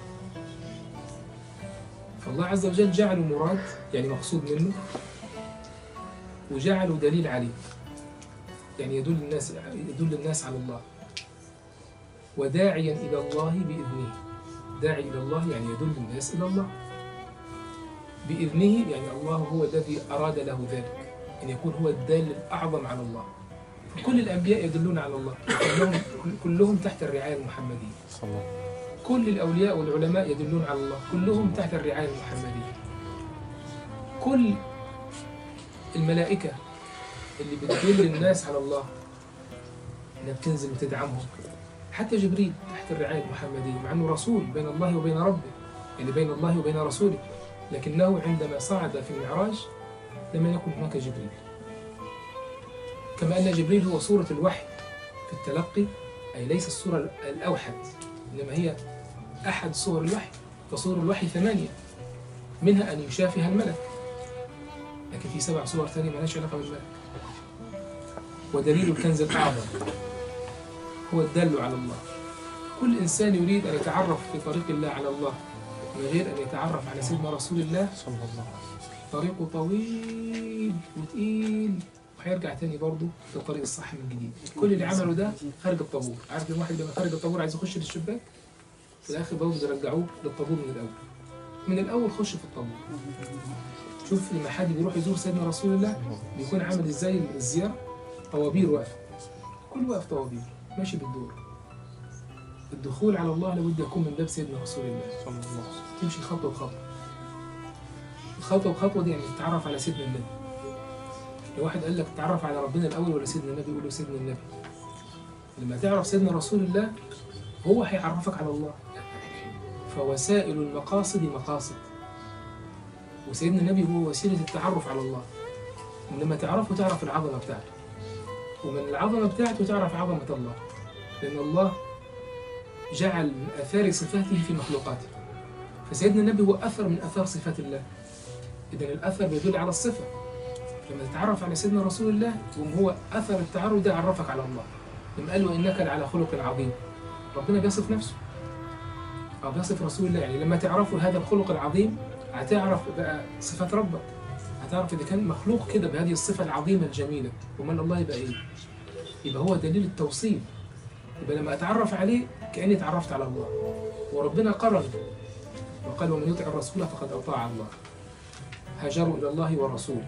فالله عز وجل جعله مراد يعني مقصود منه وجعله دليل عليه يعني يدل الناس يدل الناس على الله وداعيا إلى الله بإذنه داعي إلى الله يعني يدل الناس إلى الله بإذنه يعني الله هو الذي أراد له ذلك أن يكون هو الدال الأعظم على الله فكل الأنبياء يدلون على الله كلهم, كلهم تحت الرعاية المحمدية صلى الله كل الأولياء والعلماء يدلون على الله كلهم تحت الرعاية المحمدية كل الملائكة اللي بتدل الناس على الله انها بتنزل وتدعمهم حتى جبريل تحت الرعاية المحمدية مع أنه رسول بين الله وبين ربه يعني بين الله وبين رسوله لكنه عندما صعد في المعراج لم يكن هناك جبريل كما أن جبريل هو صورة الوحي في التلقي أي ليس الصورة الأوحد إنما هي أحد صور الوحي فصور الوحي ثمانية منها أن يشافها الملك لكن في سبع صور ثانية ما لهاش علاقة بالملك ودليل الكنز الأعظم هو الدل على الله كل إنسان يريد أن يتعرف في طريق الله على الله من غير أن يتعرف على سيدنا رسول الله صلى الله عليه وسلم طريقه طويل وتقيل وهيرجع تاني برضه للطريق الصح من جديد كل اللي عمله ده خارج الطابور عارف لما واحد لما خارج الطابور عايز يخش للشباك في الاخر برضه يرجعوه للطابور من الاول من الاول خش في الطابور شوف لما حد بيروح يزور سيدنا رسول الله بيكون عامل ازاي الزياره طوابير واقفه كل واقف طوابير ماشي بالدور الدخول على الله لابد يكون من باب سيدنا رسول الله صلى الله عليه وسلم تمشي خطوة بخطوة الخطوة بخطوة دي يعني تتعرف على سيدنا النبي لو واحد قال لك تعرف على ربنا الأول ولا سيدنا النبي يقول له سيدنا النبي لما تعرف سيدنا رسول الله هو هيعرفك على الله فوسائل المقاصد مقاصد وسيدنا النبي هو وسيلة التعرف على الله ولما تعرفه تعرف العظمة بتاعته ومن العظمة بتاعته تعرف عظمة الله لأن الله جعل من آثار صفاته في مخلوقاته فسيدنا النبي هو أثر من أثار صفات الله إذا الأثر بيدل على الصفة لما تتعرف على سيدنا رسول الله يقوم هو أثر التعرف ده عرفك على الله لما قال له إنك لعلى خلق عظيم ربنا بيصف نفسه أو بيصف رسول الله يعني لما تعرفوا هذا الخلق العظيم هتعرف بقى صفات ربك هتعرف إذا كان مخلوق كده بهذه الصفة العظيمة الجميلة ومن الله يبقى إيه يبقى هو دليل التوصيل يبقى لما أتعرف عليه كأني تعرفت على الله وربنا قرن وقال ومن يطع الرسول فقد أطاع الله هاجروا إلى الله ورسوله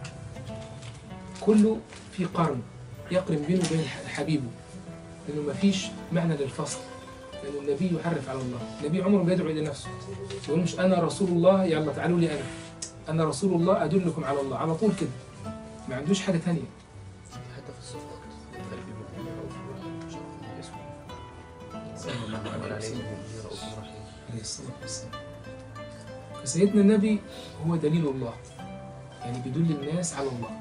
كله في قرن يقرن بينه وبين حبيبه لأنه ما فيش معنى للفصل لأن النبي يحرف على الله النبي عمره بيدعو إلى نفسه يقول مش أنا رسول الله يلا تعالوا لي أنا أنا رسول الله أدلكم على الله على طول كده ما عندوش حاجة تانية حتى في الصفات الفرق بين رؤوف ورحيم شرف الاسم صلى الله عليه وسلم رؤوف رحيم عليه الصلاة والسلام فسيدنا النبي هو دليل الله يعني بيدل الناس على الله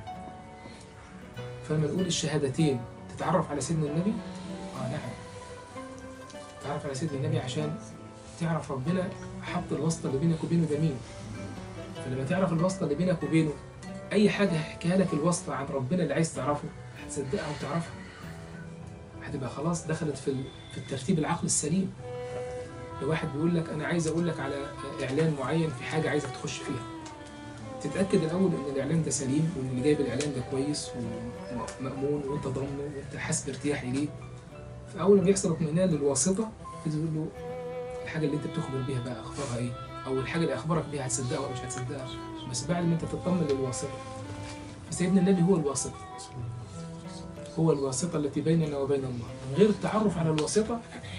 فلما نقول الشهادتين تتعرف على سيدنا النبي اه نعم تتعرف على سيدنا النبي عشان تعرف ربنا حط الواسطة اللي بينك وبينه ده مين فلما تعرف الواسطة اللي بينك وبينه أي حاجة هيحكيها لك الواسطة عن ربنا اللي عايز تعرفه هتصدقها وتعرفها هتبقى خلاص دخلت في ال- في الترتيب العقل السليم لو واحد بيقول لك انا عايز اقول لك على اعلان معين في حاجه عايزك تخش فيها تتاكد الاول ان الاعلان ده سليم وان اللي جايب الاعلان ده كويس ومامون وانت ضامنه وانت حاسس بارتياح اليه فاول ما بيحصل اطمئنان للواسطه تيجي تقول له الحاجه اللي انت بتخبر بيها بقى اخبارها ايه او الحاجه اللي اخبارك بيها هتصدقها ولا مش هتصدقها بس بعد ما انت تطمن للواسطه فسيدنا النبي هو الواسطه هو الواسطه التي بيننا وبين الله من غير التعرف على الواسطه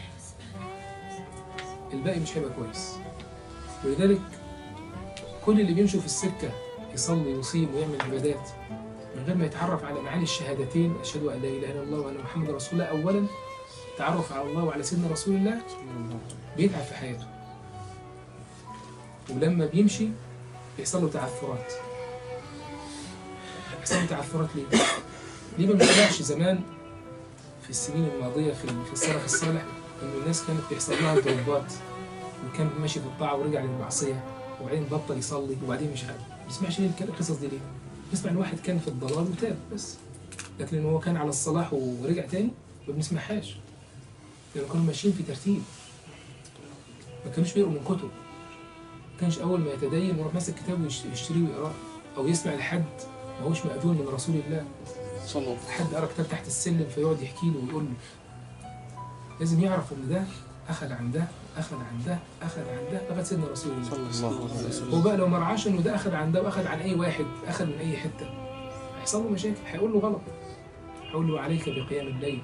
الباقي مش هيبقى كويس ولذلك كل اللي بيمشوا في السكة يصلي ويصيم ويعمل عبادات من غير ما يتعرف على معاني الشهادتين أشهد أن لا إله إلا الله وأن محمد رسول الله أولا تعرف على الله وعلى سيدنا رسول الله بيتعب في حياته ولما بيمشي بيحصل له تعثرات بيحصل له تعثرات ليه؟ ليه ما بنسمعش زمان في السنين الماضية في في السلف الصالح إن الناس كانت بيحصل لها ضربات وكان ماشي في الطاعة ورجع للمعصية وبعدين بطل يصلي وبعدين مش عارف ما بنسمعش ليه الكلام- القصص دي ليه؟ بنسمع إن واحد كان في الضلال وتاب بس لكن إن هو كان على الصلاح ورجع تاني ما بنسمعهاش لأن كانوا ماشيين في ترتيب ما كانوش بيقروا من كتب ما كانش أول ما يتدين يروح ماسك كتاب ويشت- يشتريه ويقراه أو يسمع لحد ما هوش مأذون من رسول الله صلى الله حد قرا كتاب تحت السلم فيقعد يحكي له ويقول له لازم يعرف ان ده اخذ عن ده اخذ عن ده اخذ عن ده لغايه سيدنا رسول الله صلى الله عليه هو وسلم بقى لو ما رعاش انه ده اخذ عن ده واخذ عن اي واحد اخذ من اي حته هيحصل له مشاكل هيقول له غلط هيقول له عليك بقيام الليل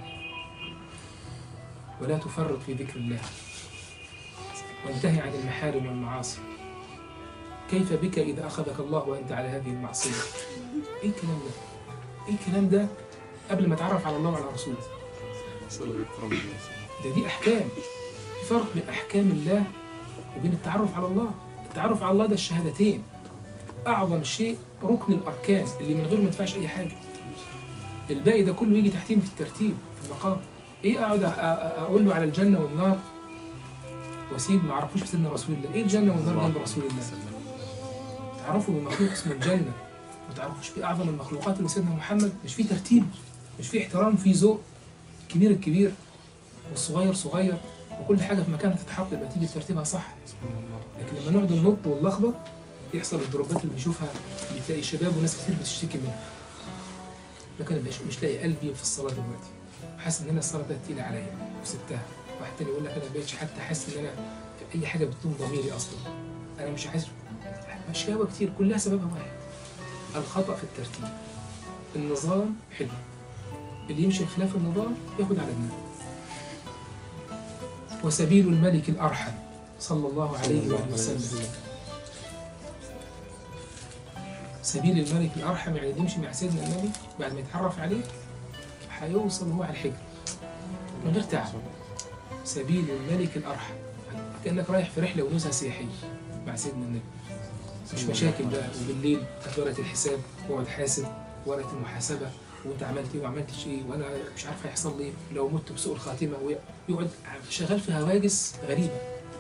ولا تفرط في ذكر الله وانتهي عن المحارم والمعاصي كيف بك اذا اخذك الله وانت على هذه المعصيه ايه الكلام ده ايه الكلام ده قبل ما اتعرف على الله وعلى رسوله صلى الله عليه وسلم ده دي احكام في فرق بين احكام الله وبين التعرف على الله التعرف على الله ده الشهادتين اعظم شيء ركن الاركان اللي من غيره ما ينفعش اي حاجه الباقي ده كله يجي تحتيه في الترتيب في المقام ايه اقعد أ- أ- اقول له على الجنه والنار واسيب ما اعرفوش في سيدنا رسول الله ايه الجنه والنار جنب رسول الله تعرفوا بمخلوق اسمه الجنه ما تعرفوش باعظم المخلوقات اللي سيدنا محمد مش في ترتيب مش في احترام في ذوق كبير الكبير والصغير صغير وكل حاجه في مكانها تتحط يبقى تيجي ترتيبها صح سبحان الله لكن لما نقعد ننط ونلخبط يحصل الدروبات اللي بنشوفها بتلاقي شباب وناس كتير بتشتكي منها لكن أنا مش مش لاقي قلبي في الصلاه دلوقتي حاسس ان انا الصلاه بقت تقيله عليا وسبتها واحد تاني يقول لك انا بقيتش حتى حاسس ان انا في اي حاجه بتلوم ضميري اصلا انا مش حاسس مشاوى كتير كلها سببها واحد الخطا في الترتيب النظام حلو اللي يمشي خلاف النظام ياخد على دماغه وسبيل الملك الارحم صلى الله عليه وآله وسلم سبيل الملك الارحم يعني اللي يمشي مع سيدنا النبي بعد ما يتعرف عليه هيوصل هو على الحجر من غير تعب سبيل الملك الارحم كانك رايح في رحله ونزهه سياحيه مع سيدنا النبي مش مشاكل بقى وبالليل هات ورقه الحساب واقعد حاسب ورقه المحاسبه وانت عملت ايه وما عملتش ايه وانا مش عارف هيحصل لي إيه، لو مت بسوء الخاتمه ويقعد شغال في هواجس غريبه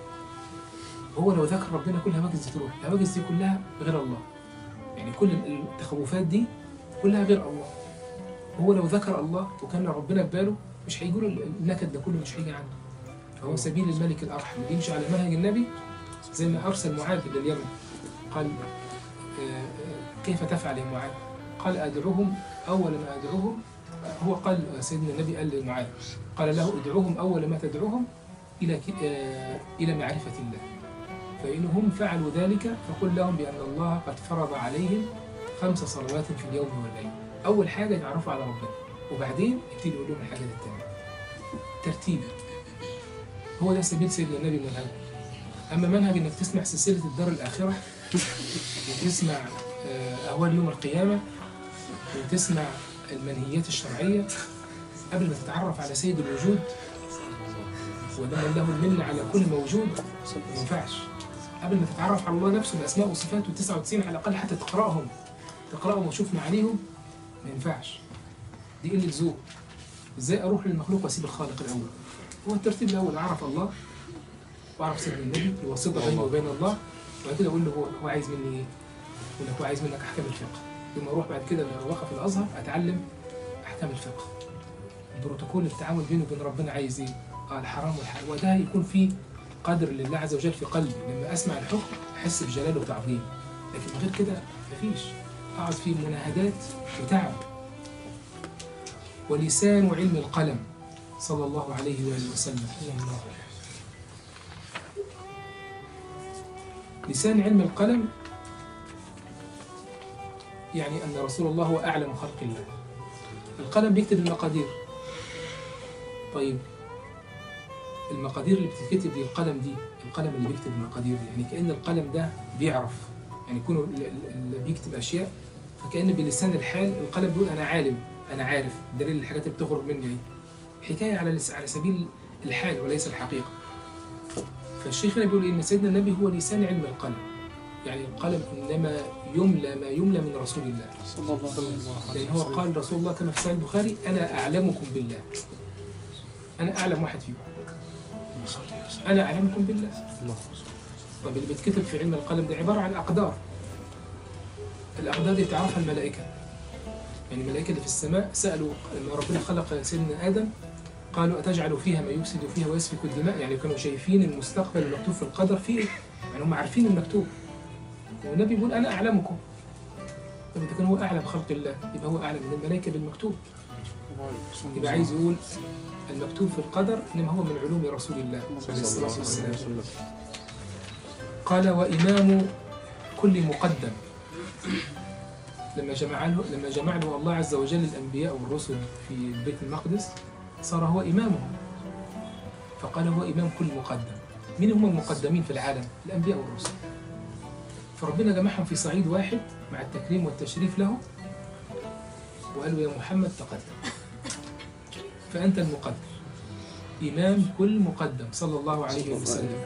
هو لو ذكر ربنا كل هواجس دي تروح الهواجس دي كلها غير الله يعني كل التخوفات دي كلها غير الله هو لو ذكر الله وكان ربنا في باله مش هيجوا له النكد ده كله مش هيجي عنده فهو سبيل الملك الارحم اللي يمشي على منهج النبي زي ما ارسل معاذ الى اليمن قال آه، آه، كيف تفعل يا معاذ؟ قال ادعوهم اول ما ادعوهم هو قال سيدنا النبي قال لمعاذ قال له ادعوهم اول ما تدعوهم الى ك- آه، الى معرفه الله فإنهم فعلوا ذلك فقل لهم بأن الله قد فرض عليهم خمس صلوات في اليوم والليل أول حاجة يتعرفوا على ربنا وبعدين يبتدي يقول لهم الحاجات التانية ترتيب هو ده سبيل سيدنا النبي منهج أما منهج إنك تسمع سلسلة الدار الآخرة وتسمع آه، أهوال يوم القيامة وتسمع المنهيات الشرعية قبل ما تتعرف على سيد الوجود ولمن له المنة على كل موجود ما ينفعش قبل ما تتعرف على الله نفسه باسماء وصفاته 99 على الاقل حتى تقراهم تقراهم وتشوف معانيهم ما ينفعش دي قله ذوق ازاي اروح للمخلوق واسيب الخالق الاول هو الترتيب الاول اعرف الله واعرف سيدنا النبي الواسطه بيني وبين الله وبعد كده اقول له هو هو عايز مني ايه؟ يقول لك هو عايز منك احكام الفقه لما اروح بعد كده لما اوقف الازهر اتعلم احكام الفقه بروتوكول التعامل بيني وبين ربنا عايز ايه؟ اه الحرام والحلال وده يكون فيه قدر لله عز وجل في قلبي لما اسمع الحكم احس بجلاله وتعظيم لكن غير كده مفيش اقعد في مناهدات وتعب ولسان علم القلم صلى الله عليه واله وسلم لسان علم القلم يعني ان رسول الله هو اعلم خلق الله القلم بيكتب المقادير طيب المقادير اللي بتتكتب دي القلم دي القلم اللي بيكتب المقادير دي يعني كأن القلم ده بيعرف يعني يكون ال- ال- اللي بيكتب أشياء فكأن بلسان الحال القلم بيقول أنا عالم أنا عارف دليل الحاجات اللي بتخرج مني دي حكاية على لس- على سبيل الحال وليس الحقيقة فالشيخ هنا بيقول إن سيدنا النبي هو لسان علم القلم يعني القلم إنما يملى ما يملى من رسول الله صلى الله عليه لأن هو قال رسول الله كما في صحيح البخاري أنا أعلمكم بالله أنا أعلم واحد فيكم أنا أعلمكم بالله طب اللي بيتكتب في علم القلم ده عبارة عن أقدار الأقدار دي تعرفها الملائكة يعني الملائكة اللي في السماء سألوا لما ربنا خلق سيدنا آدم قالوا أتجعل فيها ما يفسد فيها ويسفك الدماء يعني كانوا شايفين المستقبل المكتوب في القدر فيه إيه؟ يعني هم عارفين المكتوب والنبي يقول أنا أعلمكم طب إذا كان هو أعلم خلق الله يبقى هو أعلم من الملائكة بالمكتوب يبقى عايز يقول المكتوب في القدر إنما هو من علوم رسول الله عليه الصلاة والسلام قال وإمام كل مقدم لما جمع له لما جمع له الله عز وجل الأنبياء والرسل في بيت المقدس صار هو إمامهم فقال هو إمام كل مقدم مين هم المقدمين في العالم؟ الأنبياء والرسل فربنا جمعهم في صعيد واحد مع التكريم والتشريف له وقال له يا محمد تقدم فأنت المقدم إمام كل مقدم صلى الله عليه وسلم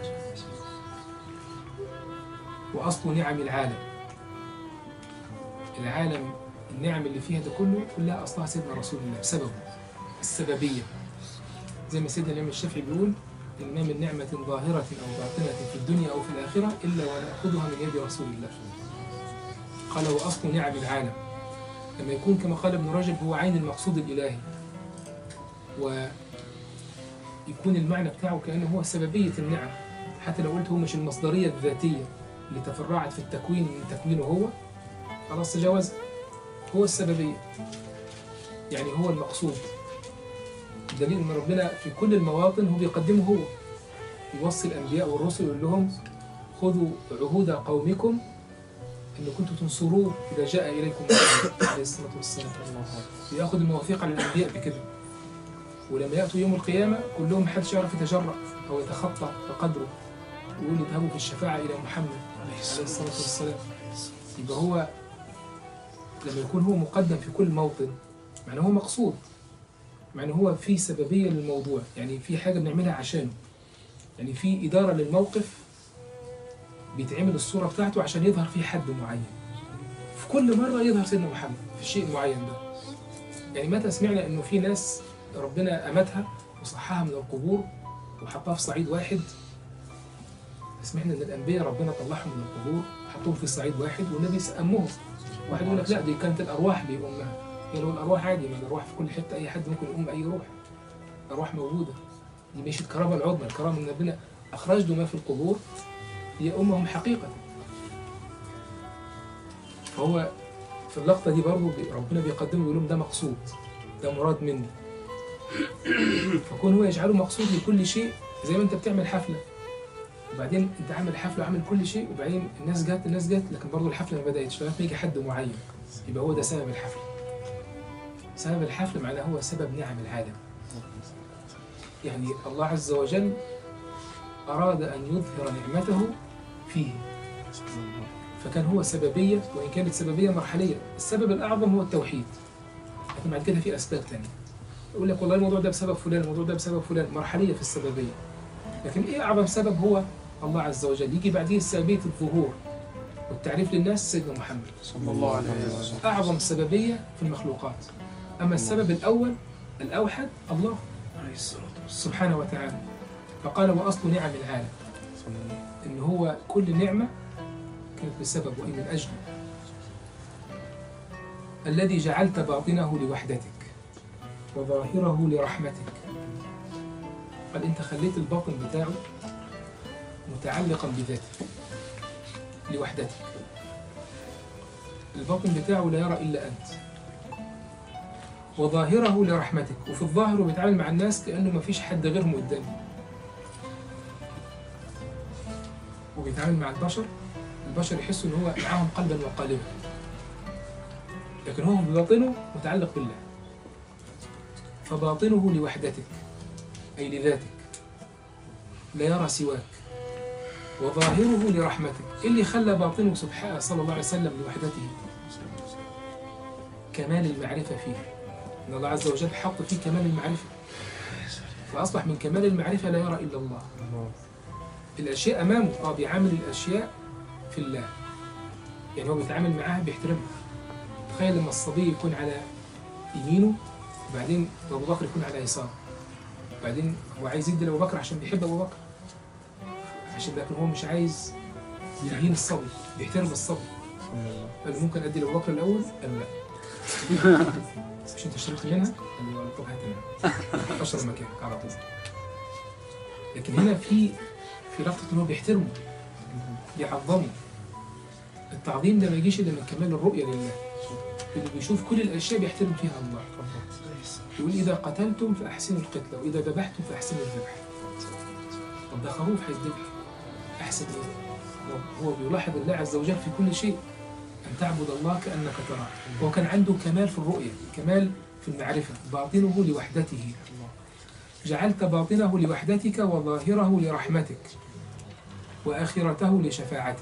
وأصل نعم العالم العالم النعم اللي فيها ده كله كلها أصلها سيدنا رسول الله بسببه السببية زي ما سيدنا الإمام الشافعي بيقول إن ما من نعمة ظاهرة أو باطنة في الدنيا أو في الآخرة إلا ونأخذها من يد رسول الله قال وأصل نعم العالم لما يكون كما قال ابن رجب هو عين المقصود الإلهي يكون المعنى بتاعه كأنه هو سببية النعم حتى لو قلت هو مش المصدرية الذاتية اللي تفرعت في التكوين من تكوينه هو خلاص تجاوز هو السببية يعني هو المقصود دليل ان ربنا في كل المواطن هو بيقدمه هو يوصي الانبياء والرسل يقول لهم خذوا عهود قومكم ان كنتم تنصروه اذا جاء اليكم محمد عليه الصلاه والسلام بياخذ المواثيق على الانبياء بكده ولما ياتوا يوم القيامه كلهم محدش يعرف يتجرأ او يتخطى بقدره ويقول اذهبوا في الشفاعه الى محمد عليه الصلاه والسلام يبقى هو لما يكون هو مقدم في كل موطن معناه هو مقصود معناه هو في سببية للموضوع يعني في حاجة بنعملها عشانه يعني في إدارة للموقف بيتعمل الصورة بتاعته عشان يظهر فيه حد معين في كل مرة يظهر سيدنا محمد في الشيء المعين ده يعني متى سمعنا إنه في ناس ربنا أمتها وصحها من القبور وحطها في صعيد واحد سمعنا إن الأنبياء ربنا طلعهم من القبور حطوهم في صعيد واحد والنبي سأمهم واحد يقول لك لا دي كانت الأرواح بيؤمها هي لو الأرواح عادي ما الأرواح في كل حتة أي حد ممكن يؤم أي روح الأرواح موجودة دي مش الكرامة العظمى الكرامة إن ربنا أخرج له ما في القبور ليؤمهم حقيقة فهو في اللقطة دي برضه بي- ربنا بيقدمه يقول لهم ده مقصود ده مراد مني فكون هو يجعله مقصود لكل شيء زي ما انت بتعمل حفلة وبعدين انت عامل حفلة وعامل كل شيء وبعدين الناس جت الناس جت لكن برضه الحفلة ما بدأتش لغاية ما يجي حد معين يبقى هو ده سبب الحفلة سبب الحفلة معناه هو سبب نعم العالم يعني الله عز وجل أراد أن يظهر نعمته فيه فكان هو سببية وإن كانت سببية مرحلية السبب الأعظم هو التوحيد لكن بعد كده في أسباب تانية يقول لك والله الموضوع ده بسبب فلان الموضوع ده بسبب فلان مرحلية في السببية لكن إيه أعظم سبب هو الله عز وجل يجي بعديه سببية الظهور والتعريف للناس سيدنا محمد صلى الله عليه وسلم أعظم سببية في المخلوقات أما السبب الأول الأوحد الله عليه الصلاة والسلام سبحانه وتعالى فقال وأصل نعم العالم إن هو كل نعمة كانت بسبب وإن من أجله الذي جعلت باطنه لوحدتك وظاهره لرحمتك قال أنت خليت الباطن بتاعه متعلقا بذاتك لوحدتك الباطن بتاعه لا يرى إلا أنت وظاهره لرحمتك وفي الظاهر بيتعامل مع الناس كأنه ما فيش حد غيرهم قدامه وبيتعامل مع البشر البشر يحسوا ان هو معاهم قلبا وقالبا لكن هو بباطنه متعلق بالله فباطنه لوحدتك أي لذاتك لا يرى سواك وظاهره لرحمتك اللي خلى باطنه سبحانه صلى الله عليه وسلم لوحدته كمال المعرفة فيه إن الله عز وجل حط فيه كمال المعرفة فأصبح من كمال المعرفة لا يرى إلا الله الأشياء أمامه اه بيعامل الأشياء في الله يعني هو بيتعامل معاها بيحترمها تخيل لما الصبي يكون على يمينه وبعدين أبو بكر يكون على يساره بعدين هو عايز يدي لأبو بكر عشان بيحب أبو بكر عشان لكن هو مش عايز يهين الصبي بيحترم الصبي قال له ممكن أدي لأبو بكر الأول؟ قال لا مش أنت اشتريت منها؟ قال له طب هات منها اشرب مكانك على طول لكن هنا في في لقطة إن هو بيحترمه بيعظمه التعظيم ده ما يجيش إلا من كمال الرؤية لله اللي بيشوف كل الأشياء بيحترم فيها الله يقول إذا قتلتم فأحسنوا القتلة وإذا ذبحتم فأحسنوا الذبح طب ده خروف هيذبح أحسن إيه؟ هو بيلاحظ الله عز وجل في كل شيء أن تعبد الله كأنك تراه هو كان عنده كمال في الرؤية كمال في المعرفة باطنه لوحدته جعلت باطنه لوحدتك وظاهره لرحمتك وآخرته لشفاعتك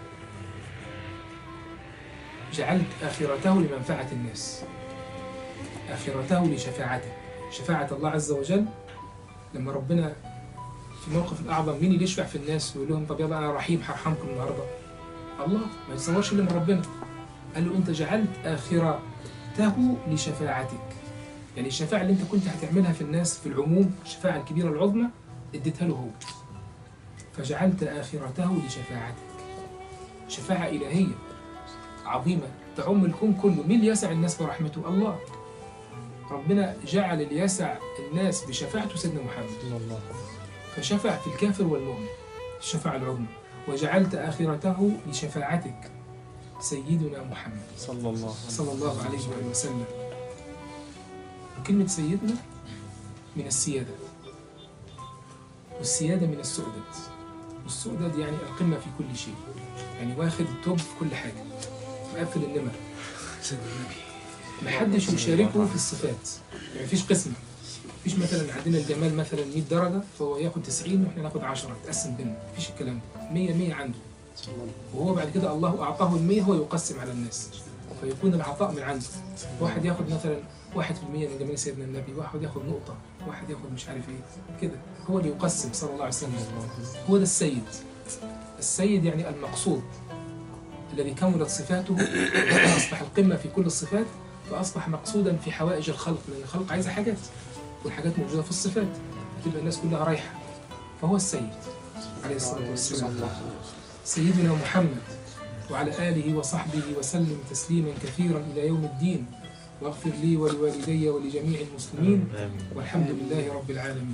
جعلت آخرته لمنفعة الناس آخرته لشفاعتك شفاعة الله عز وجل لما ربنا في الموقف الأعظم مين اللي يشفع في الناس ويقول لهم طب يلا أنا رحيم هرحمكم النهاردة الله ما يتصورش إلا من ربنا قال له أنت جعلت آخرته لشفاعتك يعني الشفاعة اللي أنت كنت هتعملها في الناس في العموم الشفاعة الكبيرة العظمى اديتها له هو فجعلت آخرته لشفاعتك شفاعة إلهية عظيمة تعم الكون كله مين اللي يسع الناس برحمته الله ربنا جعل اللي يسع الناس بشفاعته سيدنا محمد فشفع في الكافر والمؤمن الشفاعة العظمى وجعلت آخرته لشفاعتك سيدنا محمد صلى الله صلى الله عليه وآله وسلم وكلمة سيدنا من السيادة والسيادة من السؤدد والسؤدد يعني القمة في كل شيء يعني واخد التوب في كل حاجة مقفل النمر محدش يشاركه في الصفات يعني مفيش قسمة مفيش مثلا عندنا الجمال مثلا 100 درجة فهو ياخد 90 واحنا ناخد 10 تقسم بينا مفيش الكلام ده 100 100 عنده وهو بعد كده الله أعطاه ال 100 هو يقسم على الناس فيكون العطاء من عنده واحد ياخد مثلا 1% من جمال سيدنا النبي واحد ياخد نقطة واحد ياخد مش عارف ايه كده هو اللي يقسم صلى الله عليه وسلم هو ده السيد السيد يعني المقصود الذي كملت صفاته أصبح القمة في كل الصفات فأصبح مقصودا في حوائج الخلق لأن الخلق عايزة حاجات والحاجات موجودة في الصفات تبقى الناس كلها رايحة فهو السيد عليه الصلاة والسلام سيدنا محمد وعلى آله وصحبه وسلم تسليما كثيرا إلى يوم الدين واغفر لي ولوالدي ولجميع المسلمين والحمد لله رب العالمين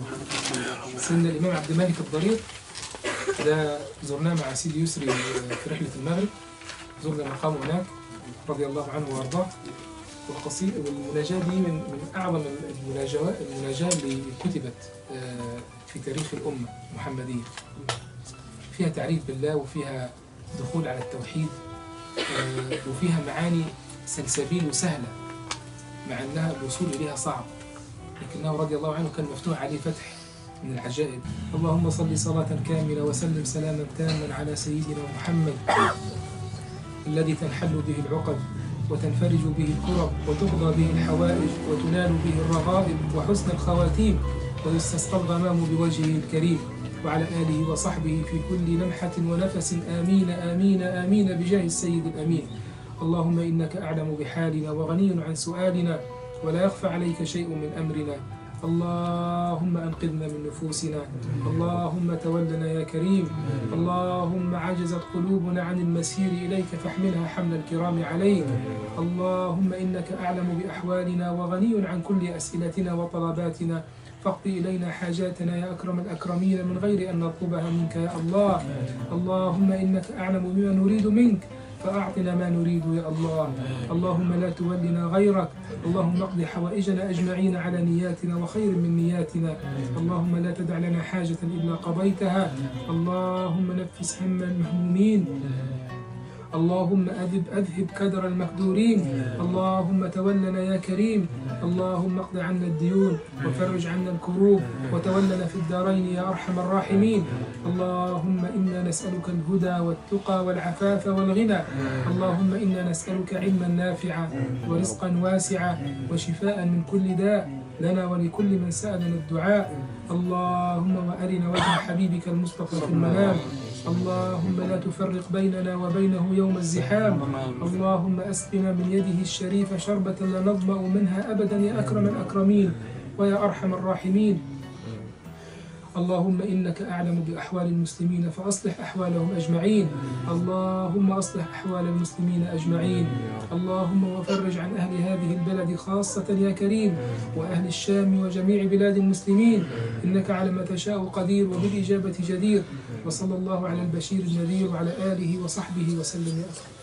سيدنا الإمام عبد الملك الضرير ده زرناه مع سيدي يسري في رحلة المغرب زرنا مقامه هناك رضي الله عنه وارضاه والقصيد والمناجاة دي من من أعظم المناجاة المناجاة اللي كتبت آه، في تاريخ الأمة المحمدية فيها تعريف بالله وفيها دخول على التوحيد آه، وفيها معاني سلسبيل وسهلة مع أنها الوصول إليها صعب لكنه رضي الله عنه كان مفتوح عليه فتح من العجائب اللهم صل صلاة كاملة وسلم سلاما تاما على سيدنا محمد الذي تنحل به العقد وتنفرج به الكرب وتقضى به الحوائج وتنال به الرغائب وحسن الخواتيم ويستسقى الغمام بوجهه الكريم وعلى آله وصحبه في كل لمحة ونفس آمين آمين آمين بجاه السيد الأمين اللهم إنك أعلم بحالنا وغني عن سؤالنا ولا يخفى عليك شيء من أمرنا اللهم أنقذنا من نفوسنا اللهم تولنا يا كريم اللهم عجزت قلوبنا عن المسير إليك فاحملها حمل الكرام عليك اللهم إنك أعلم بأحوالنا وغني عن كل أسئلتنا وطلباتنا فاقض إلينا حاجاتنا يا أكرم الأكرمين من غير أن نطلبها منك يا الله اللهم إنك أعلم بما نريد منك فأعطنا ما نريد يا الله اللهم لا تولنا غيرك اللهم اقض حوائجنا أجمعين على نياتنا وخير من نياتنا اللهم لا تدع لنا حاجة إلا قضيتها اللهم نفس هم المهمومين اللهم أذب أذهب كدر المكدورين اللهم تولنا يا كريم اللهم اقض عنا الديون وفرج عنا الكروب وتولنا في الدارين يا أرحم الراحمين اللهم إنا نسألك الهدى والتقى والعفاف والغنى اللهم إنا نسألك علما نافعا ورزقا واسعا وشفاء من كل داء لنا ولكل من سألنا الدعاء اللهم وأرنا وجه حبيبك المصطفى في المنام اللهم لا تفرق بيننا وبينه يوم الزحام اللهم أسقنا من يده الشريفة شربة لا نظمأ منها أبدا يا أكرم الأكرمين ويا أرحم الراحمين اللهم إنك أعلم بأحوال المسلمين فأصلح أحوالهم أجمعين اللهم أصلح أحوال المسلمين أجمعين اللهم وفرج عن أهل هذه البلد خاصة يا كريم وأهل الشام وجميع بلاد المسلمين إنك على ما تشاء قدير وبالإجابة جدير وصلى الله على البشير النذير وعلى آله وصحبه وسلم يا أكرم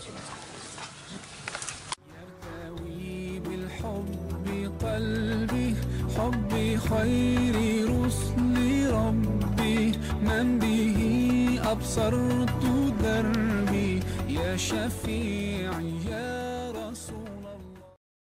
يرتوي بالحب قلبي حب خير رسل ربي من به أبصرت دربي يا شفيعي يا